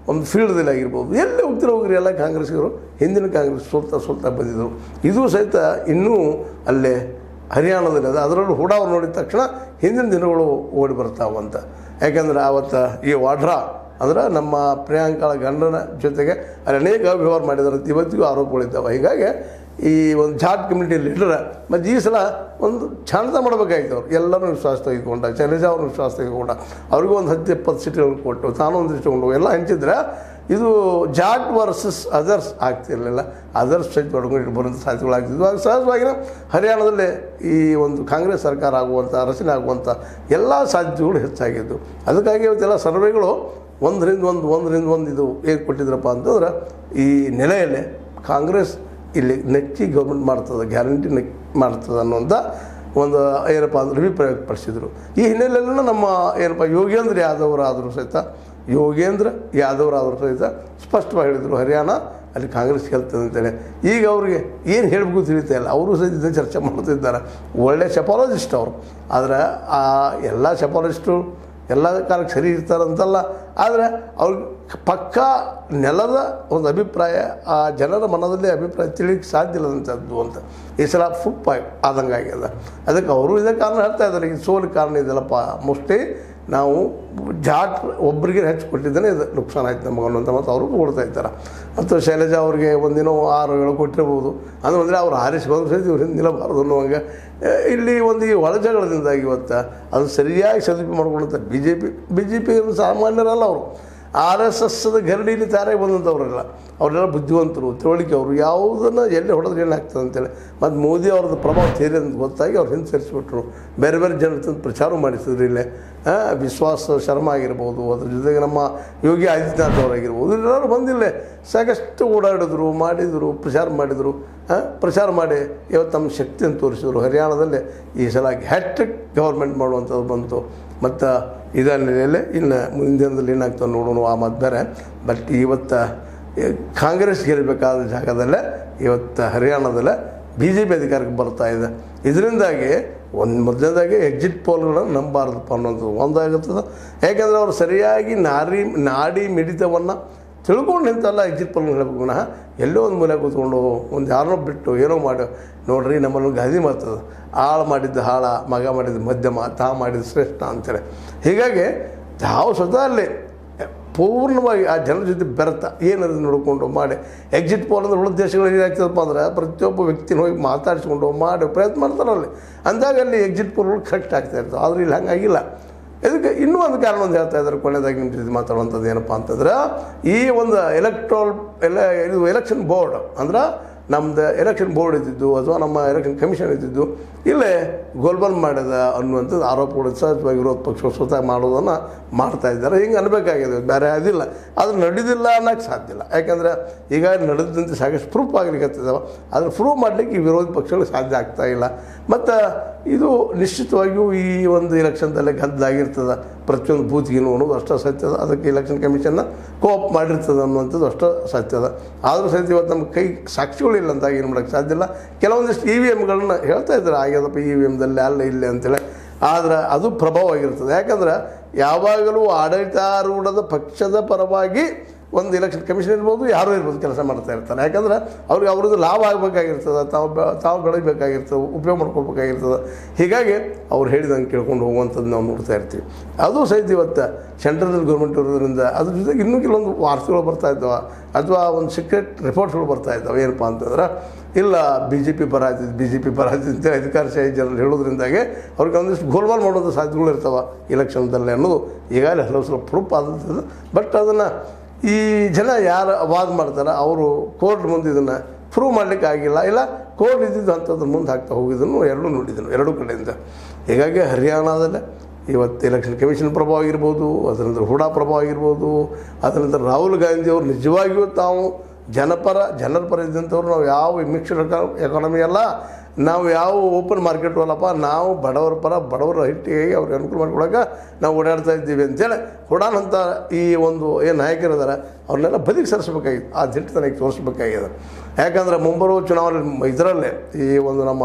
ಒಂದು ಫೀಲ್ಡ್ದಲ್ಲಿ ಆಗಿರ್ಬೋದು ಎಲ್ಲಿ ಹೋಗ್ತಿರೋ ಹೋಗ್ರಿ ಎಲ್ಲ ಕಾಂಗ್ರೆಸ್ಸಿಗರು ಹಿಂದಿನ ಕಾಂಗ್ರೆಸ್ ಸೋಲ್ತಾ ಸೋಲ್ತಾ ಬಂದಿದ್ದರು ಇದು ಸಹಿತ ಇನ್ನೂ ಅಲ್ಲೇ ಹರಿಯಾಣದಲ್ಲಿ ಅದು ಅದರಲ್ಲೂ ಹುಡಾವ್ರು ನೋಡಿದ ತಕ್ಷಣ ಹಿಂದಿನ ದಿನಗಳು ಓಡಿ ಬರ್ತಾವಂತ ಯಾಕಂದ್ರೆ ಆವತ್ತು ಈ ವಾಡ್ರಾ ಅಂದ್ರೆ ನಮ್ಮ ಪ್ರಿಯಾಂಕಳ ಗಂಡನ ಜೊತೆಗೆ ಅಲ್ಲಿ ಅನೇಕ ಅವ್ಯವಹಾರ ಮಾಡಿದ್ದಾರೆ ಅಂತ ಇವತ್ತಿಗೂ ಆರೋಪಗಳಿದ್ದಾವೆ ಹೀಗಾಗಿ ಈ ಒಂದು ಜಾಟ್ ಕಮ್ಯುನಿಟಿ ಲೀಡರ್ ಮತ್ತು ಈ ಸಲ ಒಂದು ಛಾಣತ ಮಾಡಬೇಕಾಗಿತ್ತು ಅವ್ರು ಎಲ್ಲರೂ ವಿಶ್ವಾಸ ತೆಗೆದುಕೊಂಡ ಶೈಲಜಾ ಅವ್ರನ್ನ ವಿಶ್ವಾಸ ತೆಗೆದುಕೊಂಡ ಅವ್ರಿಗೂ ಒಂದು ಹತ್ತು ಇಪ್ಪತ್ತು ಸೀಟ್ಗಳನ್ನು ಕೊಟ್ಟು ತಾನು ಒಂದು ತಗೊಂಡು ಎಲ್ಲ ಹಂಚಿದ್ರೆ ಇದು ಜಾಟ್ ವರ್ಸಸ್ ಅದರ್ಸ್ ಆಗ್ತಿರಲಿಲ್ಲ ಅದರ್ಸ್ ಸಹಿತ ಪಡ್ಕೊಂಡು ಬರುವಂಥ ಸಾಧ್ಯತೆಗಳಾಗ್ತಿದ್ವು ಆಗ ಸಹಜವಾಗಿಯೇ ಹರಿಯಾಣದಲ್ಲಿ ಈ ಒಂದು ಕಾಂಗ್ರೆಸ್ ಸರ್ಕಾರ ಆಗುವಂಥ ರಚನೆ ಆಗುವಂಥ ಎಲ್ಲ ಸಾಧ್ಯತೆಗಳು ಹೆಚ್ಚಾಗಿದ್ದು ಅದಕ್ಕಾಗಿ ಇವತ್ತೆಲ್ಲ ಸರ್ವೆಗಳು ಒಂದರಿಂದ ಒಂದು ಒಂದರಿಂದ ಒಂದು ಇದು ಏನು ಕೊಟ್ಟಿದ್ರಪ್ಪ ಅಂತಂದ್ರೆ ಈ ನೆಲೆಯಲ್ಲಿ ಕಾಂಗ್ರೆಸ್ ಇಲ್ಲಿ ನೆಚ್ಚಿ ಗೌರ್ಮೆಂಟ್ ಮಾಡ್ತದೆ ಗ್ಯಾರಂಟಿ ನೆಕ್ ಮಾಡ್ತದೆ ಅನ್ನುವಂಥ ಒಂದು ಏನಪ್ಪ ಅಂದ್ರೆ ಅಭಿಪ್ರಾಯ ವ್ಯಕ್ತಪಡಿಸಿದರು ಈ ಹಿನ್ನೆಲೆಯಲ್ಲೂ ನಮ್ಮ ಏನಪ್ಪ ಯೋಗೇಂದ್ರ ಯಾದವ್ ಆದರೂ ಸಹಿತ ಯೋಗೇಂದ್ರ ಯಾದವ್ ಆದರೂ ಸಹಿತ ಸ್ಪಷ್ಟವಾಗಿ ಹೇಳಿದರು ಹರಿಯಾಣ ಅಲ್ಲಿ ಕಾಂಗ್ರೆಸ್ ಗೆಲ್ತದೆ ಅಂತೇಳಿ ಈಗ ಅವ್ರಿಗೆ ಏನು ಹೇಳಬೇಕು ತಿಳಿತಾ ಇಲ್ಲ ಅವರು ಸಹಿತ ಇದನ್ನ ಚರ್ಚೆ ಮಾಡ್ತಿದ್ದಾರೆ ಒಳ್ಳೆ ಶಪಾಲಜಿಸ್ಟ್ ಅವರು ಆದರೆ ಆ ಎಲ್ಲ ಶಪಾಲಜಿಸ್ಟು ಎಲ್ಲ ಕಾಲಕ್ಕೆ ಸರಿ ಇರ್ತಾರಂತಲ್ಲ ಆದರೆ ಅವ್ರಿಗೆ ಪಕ್ಕಾ ನೆಲದ ಒಂದು ಅಭಿಪ್ರಾಯ ಆ ಜನರ ಮನದಲ್ಲಿ ಅಭಿಪ್ರಾಯ ತಿಳಿಯಕ್ಕೆ ಸಾಧ್ಯ ಇಲ್ಲದಂಥದ್ದು ಅಂತ ಈ ಸಲ ಫುಡ್ ಪಾಯ್ ಆದಂಗೆ ಆಗ್ಯದ ಅದಕ್ಕೆ ಅವರು ಇದೇ ಕಾರಣ ಹೇಳ್ತಾ ಇದ್ದಾರೆ ಈ ಸೋಲಿಗೆ ಕಾರಣ ಇದೆಲ್ಲಪ್ಪ ಮೋಸ್ಟ್ಲಿ ನಾವು ಜಾಟ್ ಒಬ್ಬರಿಗೆ ಹೆಚ್ಚು ಕೊಟ್ಟಿದ್ದೇನೆ ಇದು ನುಕ್ಸಾನ ಆಯ್ತು ನಮಗೆ ಅನ್ನೋಂಥ ಮತ್ತು ಅವರು ಕೊಡ್ತಾ ಇದ್ದಾರೆ ಮತ್ತು ಶೈಲಜಾ ಅವ್ರಿಗೆ ಒಂದಿನ ಆರು ಏಳು ಕೊಟ್ಟಿರ್ಬೋದು ಅಂದ್ರೆ ಅಂದರೆ ಅವ್ರು ಆರಿಸಿ ಬಂದು ಸಹಿತ ಇವ್ರು ಹಿಂದೆ ನಿಲ್ಲಬಾರ್ದು ಅನ್ನುವಂಗೆ ಆ, ಇಲ್ಲಿ ಒಂದು ಈ ಒಳಜಗಳದಿಂದಾಗಿ ಇವತ್ತು ಅದು ಸರಿಯಾಗಿ ಸದುಪಯೋಗ ಮಾಡ್ಕೊಳ್ಳುತ್ತೆ B J P B J P ಸಾಮಾನ್ಯರಲ್ಲ ಅವರು ಆರ್ ಎಸ್ ಎಸ್ದ ಗರಡಿಲಿ ತಾರೆ ಬಂದಂಥವ್ರಲ್ಲ ಅವರೆಲ್ಲ ಬುದ್ಧಿವಂತರು ತಿಳುವಳಿಕೆ ಅವರು ಯಾವುದನ್ನು ಎಲ್ಲಿ ಹೊಡೆದ್ರೆ ಏನಾಗ್ತದೆ ಅಂತೇಳಿ ಮತ್ತು ಮೋದಿ ಅವ್ರದ್ದು ಪ್ರಭಾವ ಸೇರಿ ಅಂತ ಗೊತ್ತಾಗಿ ಅವ್ರು ಹಿಂದೆ ಸೇರಿಸ್ಬಿಟ್ರು ಬೇರೆ ಬೇರೆ ಜನರ ತಂದು ಪ್ರಚಾರ ಮಾಡಿಸಿದ್ರು ಇಲ್ಲೇ ಆ, ವಿಶ್ವಾಸ ಶರ್ಮಾ ಆಗಿರ್ಬೋದು ಅದ್ರ ಜೊತೆಗೆ ನಮ್ಮ ಯೋಗಿ ಆದಿತ್ಯನಾಥ್ ಅವರಾಗಿರ್ಬೋದು ಎಲ್ಲರೂ ಬಂದಿಲ್ಲೇ ಸಾಕಷ್ಟು ಓಡಾಡಿದ್ರು ಮಾಡಿದರು ಪ್ರಚಾರ ಮಾಡಿದರು ಆ, ಪ್ರಚಾರ ಮಾಡಿ ಇವತ್ತು ತಮ್ಮ ಶಕ್ತಿಯನ್ನು ತೋರಿಸಿದ್ರು ಹರಿಯಾಣದಲ್ಲಿ ಈ ಸಲ ಹ್ಯಾಟ್ರಿಕ್ ಗೌರ್ಮೆಂಟ್ ಮಾಡುವಂಥದ್ದು ಬಂತು ಮತ್ತು ಇದರ ನೆಲೆಯಲ್ಲೇ ಇನ್ನು ಮುಂದಿನ ದಿನದಲ್ಲಿ ಏನಾಗ್ತದೆ ನೋಡೋಣ ಆ ಮಾತು ಬೇರೆ ಬಟ್ ಇವತ್ತು ಈ ಕಾಂಗ್ರೆಸ್ ಗೆಲ್ಲಬೇಕಾದ ಜಾಗದಲ್ಲೇ ಇವತ್ತು ಹರಿಯಾಣದಲ್ಲೇ ಬಿ ಜೆ ಪಿ ಅಧಿಕಾರಕ್ಕೆ ಬರ್ತಾ ಇದೆ ಇದರಿಂದಾಗಿ ಒಂದು ಮೊದಲನೇದಾಗಿ ಎಕ್ಸಿಟ್ ಪೋಲ್ಗಳನ್ನು ನಂಬಾರ್ದಪ್ಪ ಅನ್ನೋದು ಒಂದಾಗುತ್ತದೆ ಯಾಕೆಂದರೆ ಅವರು ಸರಿಯಾಗಿ ನಾರಿ ನಾಡಿ ಮಿಡಿತವನ್ನು ತಿಳ್ಕೊಂಡು ನಿಂತಲ್ಲ ಎಕ್ಸಿಟ್ ಪೋಲ್ ಹೇಳಬೇಕು ವಿನಃ ಎಲ್ಲೋ ಒಂದು ಮೂಲೆ ಕೂತ್ಕೊಂಡು ಒಂದು ಯಾರನ್ನೋ ಬಿಟ್ಟು ಏನೋ ಮಾಡಿ ನೋಡ್ರಿ ನಮ್ಮನ್ನು ಗಾದಿ ಮಾಡ್ತದೆ ಆಳು ಮಾಡಿದ್ದು ಹಾಳ ಮಗ ಮಾಡಿದ್ದು ಮಧ್ಯಮ ತಾ ಮಾಡಿದ್ದು ಶ್ರೇಷ್ಠ ಅಂತೇಳಿ ಹೀಗಾಗಿ ತಾವು ಸ್ವತಃ ಅಲ್ಲಿ ಪೂರ್ಣವಾಗಿ ಆ ಜನರ ಜೊತೆ ಬೆರೆತ ಏನದು ನೋಡಿಕೊಂಡು ಮಾಡಿ ಎಕ್ಸಿಟ್ ಪೋಲ್ ಅಂದ್ರೆ ಉಳಿದ ದೇಶಗಳಲ್ಲಿ ಏನಾಗ್ತದಪ್ಪ ಅಂದ್ರೆ ಪ್ರತಿಯೊಬ್ಬ ವ್ಯಕ್ತಿನ ಹೋಗಿ ಮಾತಾಡಿಸ್ಕೊಂಡು ಮಾಡಿ ಪ್ರಯತ್ನ ಮಾಡ್ತಾರಲ್ಲಿ ಅಂದಾಗ ಅಲ್ಲಿ ಎಕ್ಸಿಟ್ ಪೋಲ್ಗಳು ಕರೆಕ್ಟ್ ಆಗ್ತಾ ಇರ್ತವೆ ಆದರೆ ಇಲ್ಲಿ ಹಂಗಾಗಿಲ್ಲ ಇದಕ್ಕೆ ಇನ್ನೂ ಒಂದು ಕಾರಣ ಒಂದು ಹೇಳ್ತಾ ಇದ್ದಾರೆ ಕೊನೆಯದಾಗಿ ನಿಮ್ಮ ಜೊತೆ ಮಾತಾಡುವಂಥದ್ದು ಏನಪ್ಪ ಅಂತಂದ್ರೆ ಈ ಒಂದು ಎಲೆಕ್ಟ್ರಾಲ್ ಎಲ್ಲ ಇದು ಎಲೆಕ್ಷನ್ ಬೋರ್ಡ್ ಅಂದ್ರೆ ನಮ್ಮದು ಎಲೆಕ್ಷನ್ ಬೋರ್ಡ್ ಇದ್ದಿದ್ದು ಅಥವಾ ನಮ್ಮ ಎಲೆಕ್ಷನ್ ಕಮಿಷನ್ ಇದ್ದಿದ್ದು ಇಲ್ಲೇ ಗೋಲ್ಬಲ್ ಮಾಡಿದ ಅನ್ನುವಂಥದ್ದು ಆರೋಪಗಳು ಸಹಜವಾಗಿ ವಿರೋಧ ಪಕ್ಷ ಸ್ವತಃ ಮಾಡೋದನ್ನು ಮಾಡ್ತಾ ಇದ್ದಾರೆ ಹಿಂಗೆ ಅನ್ಬೇಕಾಗಿದೆ ಬೇರೆ ಅದಿಲ್ಲ ಅದು ನಡೆದಿಲ್ಲ ಅನ್ನೋಕ್ಕೆ ಸಾಧ್ಯ ಇಲ್ಲ ಯಾಕಂದರೆ ಈಗ ನಡೆದಂತೆ ಸಾಕಷ್ಟು ಪ್ರೂಫ್ ಆಗ್ಲಿಕ್ಕತ್ತಿದ್ದಾವೆ ಅದನ್ನು ಪ್ರೂವ್ ಮಾಡಲಿಕ್ಕೆ ಈ ವಿರೋಧ ಪಕ್ಷಗಳು ಸಾಧ್ಯ ಆಗ್ತಾ ಇಲ್ಲ ಮತ್ತು ಇದು ನಿಶ್ಚಿತವಾಗಿಯೂ ಈ ಒಂದು ಇಲೆಕ್ಷನ್ದಲ್ಲೇ ಗದ್ದಾಗಿರ್ತದೆ ಪ್ರತಿಯೊಂದು ಬೂತ್ಗಿನೂ ಅನ್ನೋದು ಅಷ್ಟೇ ಸತ್ಯದ ಅದಕ್ಕೆ ಇಲೆಕ್ಷನ್ ಕಮಿಷನ್ನ ಕೋಪ್ ಮಾಡಿರ್ತದೆ ಅನ್ನುವಂಥದ್ದು ಅಷ್ಟೇ ಸತ್ಯದ ಆದರೂ ಸಹಿತ ಇವತ್ತು ನಮ್ಮ ಕೈ ಸಾಕ್ಷಿಗಳಿಲ್ಲ ಅಂತ ಏನು ಮಾಡೋಕ್ಕೆ ಸಾಧ್ಯ ಇಲ್ಲ ಕೆಲವೊಂದಿಷ್ಟು ಇ ವಿ ಎಮ್ಗಳನ್ನ ಹೇಳ್ತಾ ಇದ್ದಾರೆ ಆಗ್ಯದಪ್ಪ ಇ ವಿ ಎಮ್ದಲ್ಲಿ ಅಲ್ಲ ಇಲ್ಲಿ ಅಂತೇಳಿ ಆದರೆ ಅದು ಪ್ರಭಾವ ಆಗಿರ್ತದೆ ಯಾಕಂದ್ರೆ ಯಾವಾಗಲೂ ಆಡಳಿತಾರೂಢದ ಪಕ್ಷದ ಪರವಾಗಿ ಒಂದು ಇಲೆಕ್ಷನ್ ಕಮಿಷನ್ ಇರ್ಬೋದು ಯಾರೂ ಇರ್ಬೋದು ಕೆಲಸ ಮಾಡ್ತಾ ಇರ್ತಾರೆ ಯಾಕಂದ್ರೆ ಅವ್ರಿಗೆ ಅವ್ರದ್ದು ಲಾಭ ಆಗಬೇಕಾಗಿರ್ತದೆ ತಾವು ಬೆ- ತಾವು ಬೆಳಿಬೇಕಾಗಿರ್ತದೆ ಉಪಯೋಗ ಮಾಡ್ಕೊಳ್ಬೇಕಾಗಿರ್ತದೆ ಹೀಗಾಗಿ ಅವ್ರು ಹೇಳಿದಂಗೆ ಕೇಳ್ಕೊಂಡು ಹೋಗುವಂಥದ್ದು ನಾವು ನೋಡ್ತಾ ಇರ್ತೀವಿ ಅದು ಸಹಿತ ಇವತ್ತು ಸೆಂಟ್ರಲ್ ಗೌರ್ಮೆಂಟ್ ಇರೋದ್ರಿಂದ ಅದ್ರ ಜೊತೆಗೆ ಇನ್ನೂ ಕೆಲವೊಂದು ವಾರ್ತೆಗಳು ಬರ್ತಾ ಇದ್ದಾವೆ ಅಥವಾ ಒಂದು ಸೀಕ್ರೆಟ್ ರಿಪೋರ್ಟ್ಸ್ಗಳು ಬರ್ತಾ ಇದ್ದಾವೆ ಏನಪ್ಪ ಅಂತಂದ್ರೆ ಇಲ್ಲ ಬಿ ಜೆ ಪಿ ಪರ ಆಯ್ತಿದ್ದು ಬಿ ಜೆ ಪಿ ಪರ ಆಯ್ತಿದ್ದು ಅಂತೇಳಿ ಅಧಿಕಾರಶಾಹಿ ಜನರು ಹೇಳೋದ್ರಿಂದಾಗೆ ಅವ್ರಿಗೆ ಒಂದಿಷ್ಟು ಗೋಲ್ಮಾಲ್ ಮಾಡೋದು ಸಾಧ್ಯತೆಗಳು ಇರ್ತಾವೆ ಇಲೆಕ್ಷನ್ದಲ್ಲಿ ಅನ್ನೋದು ಈಗಾಗಲೇ ಹಲವು ಸಲ ಪ್ರೂಫ್ ಆದಂಥದ್ದು ಬಟ್ ಅದನ್ನು ಈ ಜನ ಯಾರು ವಾದ ಮಾಡ್ತಾರೆ ಅವರು ಕೋರ್ಟ್ ಮುಂದೆ ಇದನ್ನು ಪ್ರೂವ್ ಮಾಡಲಿಕ್ಕೆ ಆಗಿಲ್ಲ ಇಲ್ಲ ಕೋರ್ಟ್ ಇದ್ದಿದ್ದು ಅಂಥದ್ರ ಮುಂದೆ ಹಾಕ್ತಾ ಹೋಗಿದ್ದನ್ನು ಎರಡೂ ನೋಡಿದ್ದನು ಎರಡೂ ಕಡೆಯಿಂದ ಹೀಗಾಗಿ ಹರಿಯಾಣದಲ್ಲೇ ಇವತ್ತು ಎಲೆಕ್ಷನ್ ಕಮಿಷನ್ ಪ್ರಭಾವ ಆಗಿರ್ಬೋದು ಅದರ ನಂತರ ಹೂಡಾ ಪ್ರಭಾವ ಆಗಿರ್ಬೋದು ಅದರ ನಂತರ ರಾಹುಲ್ ಗಾಂಧಿ ಅವರು ನಿಜವಾಗಿಯೂ ತಾವು ಜನಪರ ಜನರ ಪರ ಇದ್ದಂಥವ್ರು ನಾವು ಯಾವ ಮಿಕ್ಸ್ಡ್ ಎಕಾನಮಿ ಅಲ್ಲ ನಾವು ಯಾವ ಓಪನ್ ಮಾರ್ಕೆಟ್ ಅಲ್ಲಪ್ಪ ನಾವು ಬಡವರ ಪರ ಬಡವರ ಹಿಟ್ಟಿಗೆ ಅವ್ರಿಗೆ ಅನುಕೂಲ ಮಾಡಿಕೊಡಕ್ಕೆ ನಾವು ಓಡಾಡ್ತಾ ಇದ್ದೀವಿ ಅಂತೇಳಿ ಹುಡಾನಂತ ಈ ಒಂದು ಏನು ನಾಯಕರಿದ್ದಾರೆ ಅವ್ರನ್ನೆಲ್ಲ ಬದಿಗೆ ಸರಿಸ್ಬೇಕಾಗಿತ್ತು ಆ ದಿಟ್ಟತನಕ್ಕೆ ತೋರಿಸ್ಬೇಕಾಗಿದೆ ಯಾಕಂದ್ರೆ ಮುಂಬರುವ ಚುನಾವಣೆ ಇದರಲ್ಲೇ ಈ ಒಂದು ನಮ್ಮ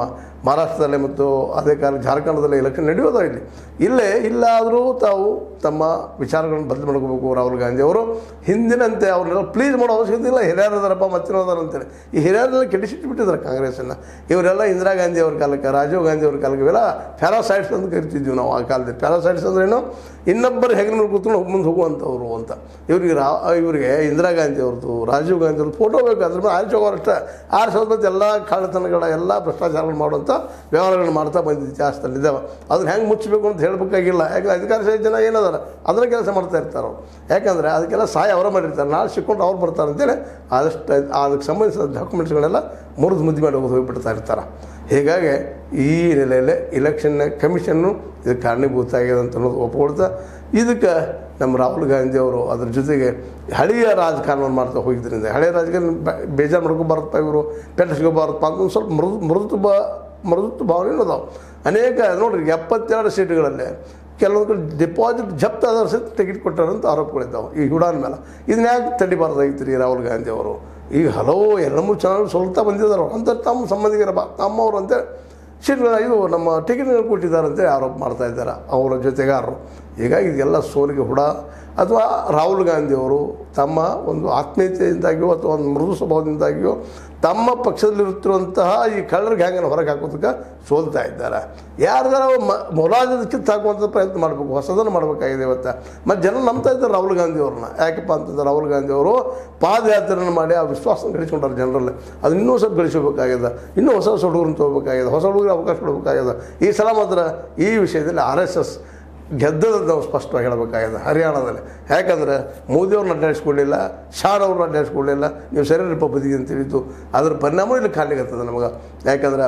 ಮಹಾರಾಷ್ಟ್ರದಲ್ಲಿ ಮತ್ತು ಅದೇ ಕಾಲ ಜಾರ್ಖಂಡದಲ್ಲಿ ಎಲೆಕ್ಷನ್ ನಡೆಯೋದ ಇಲ್ಲಿ ಇಲ್ಲೇ ಇಲ್ಲಾದರೂ ತಾವು ತಮ್ಮ ವಿಚಾರಗಳನ್ನು ಬದಲು ಮಾಡ್ಕೋಬೇಕು ರಾಹುಲ್ ಗಾಂಧಿ ಅವರು ಹಿಂದಿನಂತೆ ಅವ್ರನ್ನೆಲ್ಲ ಪ್ಲೀಸ್ ಮಾಡೋ ಅವಶ್ಯಕತೆ ಇಲ್ಲ ಹಿರಿಯರದಾರಪ್ಪ ಮತ್ತಿರೋದಾರ ಅಂತೇಳಿ ಈ ಹಿರಿಯರೆಲ್ಲ ಕೆಡಿಸಿಟ್ಬಿಟ್ಟಿದ್ದಾರೆ ಕಾಂಗ್ರೆಸ್ಸನ್ನು ಇವರೆಲ್ಲ ಇಂದಿರಾ ಗಾಂಧಿ ಅವ್ರ ಕಾಲಕ್ಕೆ ರಾಜೀವ್ ಗಾಂಧಿ ಅವ್ರ ಕಾಲಕ್ಕೆ ಇವೆಲ್ಲ ಪ್ಯಾರಾಸೈಟ್ಸ್ ಅಂತ ಕರಿತಿದ್ವಿ ನಾವು ಆ ಕಾಲದಲ್ಲಿ ಪ್ಯಾರಾಸೈಟ್ಸ್ ಅಂದ್ರೇನು ಇನ್ನೊಬ್ಬರು ಹೆಗಲ ಮೇಲೆ ಕೂತ್ಕೊಂಡು ಮುಂದೆ ಹೋಗುವಂಥವ್ರು ಅಂತ ಇವ್ರಿಗೆ ರಾ ಇವರಿಗೆ ಇಂದಿರಾ ಗಾಂಧಿ ಅವ್ರದ್ದು ರಾಜೀವ್ ಗಾಂಧಿ ಅವ್ರದ್ದು ಫೋಟೋ ಬೇಕು ಅದ್ರ ಮೇಲೆ ಆರಿಸಿ ಹೋಗೋರಷ್ಟೇ ಆರಿಸೋದು ಮತ್ತು ಎಲ್ಲ ಕಳ್ಳತನಗಳ ಎಲ್ಲ ಭ್ರಷ್ಟಾಚಾರಗಳು ಮಾಡುವಂಥ ವ್ಯವಹಾರಗಳು ಮಾಡ್ತಾ ಬಂದಿದ್ದು ಇತಿಹಾಸದಲ್ಲಿ ಇದ್ದಾವೆ ಅದನ್ನ ಹೆಂಗೆ ಮುಚ್ಚಬೇಕು ಅಂತ ಹೇಳಬೇಕಾಗಿಲ್ಲ ಯಾಕಂದ್ರೆ ಅಧಿಕಾರಶಾಹಿ ಜನ ಏನದಾರ ಅದರ ಕೆಲಸ ಮಾಡ್ತಾ ಇರ್ತಾರೆ ಅವ್ರು ಯಾಕಂದರೆ ಅದಕ್ಕೆಲ್ಲ ಸಹಾಯ ಅವರ ಮಾಡಿರ್ತಾರೆ ನಾಳೆ ಸಿಕ್ಕೊಂಡು ಅವ್ರು ಬರ್ತಾರೆ ಅಂತೇಳಿ ಆದಷ್ಟು ಅದಕ್ಕೆ ಸಂಬಂಧಿಸಿದ ಡಾಕ್ಯುಮೆಂಟ್ಸ್ಗಳೆಲ್ಲ ಮುರಿದು ಮುದ್ದೆ ಮಾಡಿ ಹೋಗಿ ಹೋಗಿಬಿಡ್ತಾ ಇರ್ತಾರೆ ಹೀಗಾಗಿ ಈ ನೆಲೆಯಲ್ಲಿ ಇಲೆಕ್ಷನ್ ಕಮಿಷನ್ನು ಇದಕ್ಕೆ ಕಾರಣೀಭೂತ ಆಗಿದೆ ಅಂತ ಅನ್ನೋದು ಒಪ್ಕೊಳ್ತಾ ಇದಕ್ಕೆ ನಮ್ಮ ರಾಹುಲ್ ಗಾಂಧಿ ಅವರು ಅದ್ರ ಜೊತೆಗೆ ಹಳೆಯ ರಾಜಕಾರಣವನ್ನು ಮಾಡ್ತಾ ಹೋಗಿದ್ದರಿಂದ ಹಳೆಯ ರಾಜಕಾರಣ ಬೆ- ಬೇಜಾರು ಮಾಡ್ಕೊಬಾರದಪ್ಪ ಇವರು ಪೆಟ್ಟಿಸ್ಕೋಬಾರದಪ್ಪ ಅಂತ ಒಂದು ಸ್ವಲ್ಪ ಮೃದು ಮೃದು ಬಾ ಮೃದುತ್ವ ಭಾವನೆ ಅದಾವೆ ಅನೇಕ ನೋಡ್ರಿ ಎಪ್ಪತ್ತೆರಡು ಸೀಟುಗಳಲ್ಲಿ ಕೆಲವೊಂದು ಕಡೆ ಡಿಪಾಸಿಟ್ ಜಪ್ತ ಆದವ್ರು ಸಹಿತ ಟಿಕೆಟ್ ಕೊಟ್ಟಾರಂತ ಆರೋಪಗಳಿದ್ದಾವೆ ಈ ಹುಡಾನ್ ಮೇಲೆ ಇದನ್ನ ಯಾಕೆ ತಡಿಬಾರ್ದಾಗಿತ್ತು ರೀ ರಾಹುಲ್ ಗಾಂಧಿ ಅವರು ಈಗ ಹಲವು ಎರಡು ಮೂರು ಚಾನಲ್ ಸೋಲ್ತಾ ಬಂದಿದ್ದಾರೆ ಅಂತ ತಮ್ಮ ಸಂಬಂಧಿಕರ ಬಾ ತಮ್ಮವರು ಅಂತ ಸೀಟ್ಗಳ ಇದು ನಮ್ಮ ಟಿಕೆಟ್ಗಳು ಕೊಟ್ಟಿದ್ದಾರಂತೆ ಆರೋಪ ಮಾಡ್ತಾ ಇದ್ದಾರೆ ಅವರ ಜೊತೆಗಾರರು ಹೀಗಾಗಿ ಇದೆಲ್ಲ ಸೋಲಿಗೆ ಹುಡ ಅಥವಾ ರಾಹುಲ್ ಗಾಂಧಿ ಅವರು ತಮ್ಮ ಒಂದು ಆತ್ಮೀಯತೆಯಿಂದಾಗಿಯೋ ಅಥವಾ ಒಂದು ಮೃದು ಸ್ವಭಾವದಿಂದಾಗಿಯೋ ತಮ್ಮ ಪಕ್ಷದಲ್ಲಿರುತ್ತಿರುವಂತಹ ಈ ಕಳ್ಳರಿಗೆ ಹ್ಯಾಂಗನ್ನು ಹೊರಗೆ ಹಾಕೋದಕ್ಕೆ ಸೋಲ್ತಾ ಇದ್ದಾರೆ ಯಾರ್ದಾರ ಮ ಮೊಲಾಜದ ಕಿತ್ತು ಹಾಕುವಂಥ ಪ್ರಯತ್ನ ಮಾಡಬೇಕು ಹೊಸದನ್ನು ಮಾಡಬೇಕಾಗಿದೆ ಇವತ್ತು ಮತ್ತು ಜನ ನಂಬ್ತಾ ಇದ್ದಾರೆ ರಾಹುಲ್ ಗಾಂಧಿ ಅವ್ರನ್ನ ಯಾಕಪ್ಪ ಅಂತಂದ್ರೆ ರಾಹುಲ್ ಗಾಂಧಿ ಅವರು ಪಾದಯಾತ್ರೆಯನ್ನು ಮಾಡಿ ಆ ವಿಶ್ವಾಸನ ಗಳಿಸ್ಕೊಂಡಾರೆ ಜನರಲ್ಲಿ ಅದು ಇನ್ನೂ ಸ್ವಲ್ಪ ಗಳಿಸಬೇಕಾಗಿದೆ ಇನ್ನೂ ಹೊಸ ಹೊಸ ಹುಡುಗರನ್ನ ತೊಗೋಬೇಕಾಗಿದೆ ಹೊಸ ಹುಡುಗರಿಗೆ ಅವಕಾಶ ಕೊಡಬೇಕಾಗಿದೆ ಈ ಸಲ ಮಾತ್ರ ಈ ವಿಷಯದಲ್ಲಿ ಆರ್ ಎಸ್ ಎಸ್ ಗೆದ್ದದಂತ ನಾವು ಸ್ಪಷ್ಟವಾಗಿ ಹೇಳಬೇಕಾಗಿದೆ ಹರಿಯಾಣದಲ್ಲಿ ಯಾಕಂದರೆ ಮೋದಿಯವ್ರನ್ನ ಅಡ್ಡಾಡಿಸ್ಕೊಳ್ಳಿಲ್ಲ ಶಾನ್ ಅವ್ರನ್ನ ಅಡ್ಡಾಡಿಸ್ಕೊಳ್ಳಿಲ್ಲ ನೀವು ಸರಿ ಬದಿಗೆ ಅಂತ ತಿಳಿತು ಅದ್ರ ಪರಿಣಾಮ ಇಲ್ಲಿ ಕಾಣ್ಲಿಕ್ಕತ್ತದ ನಮಗೆ ಯಾಕಂದ್ರೆ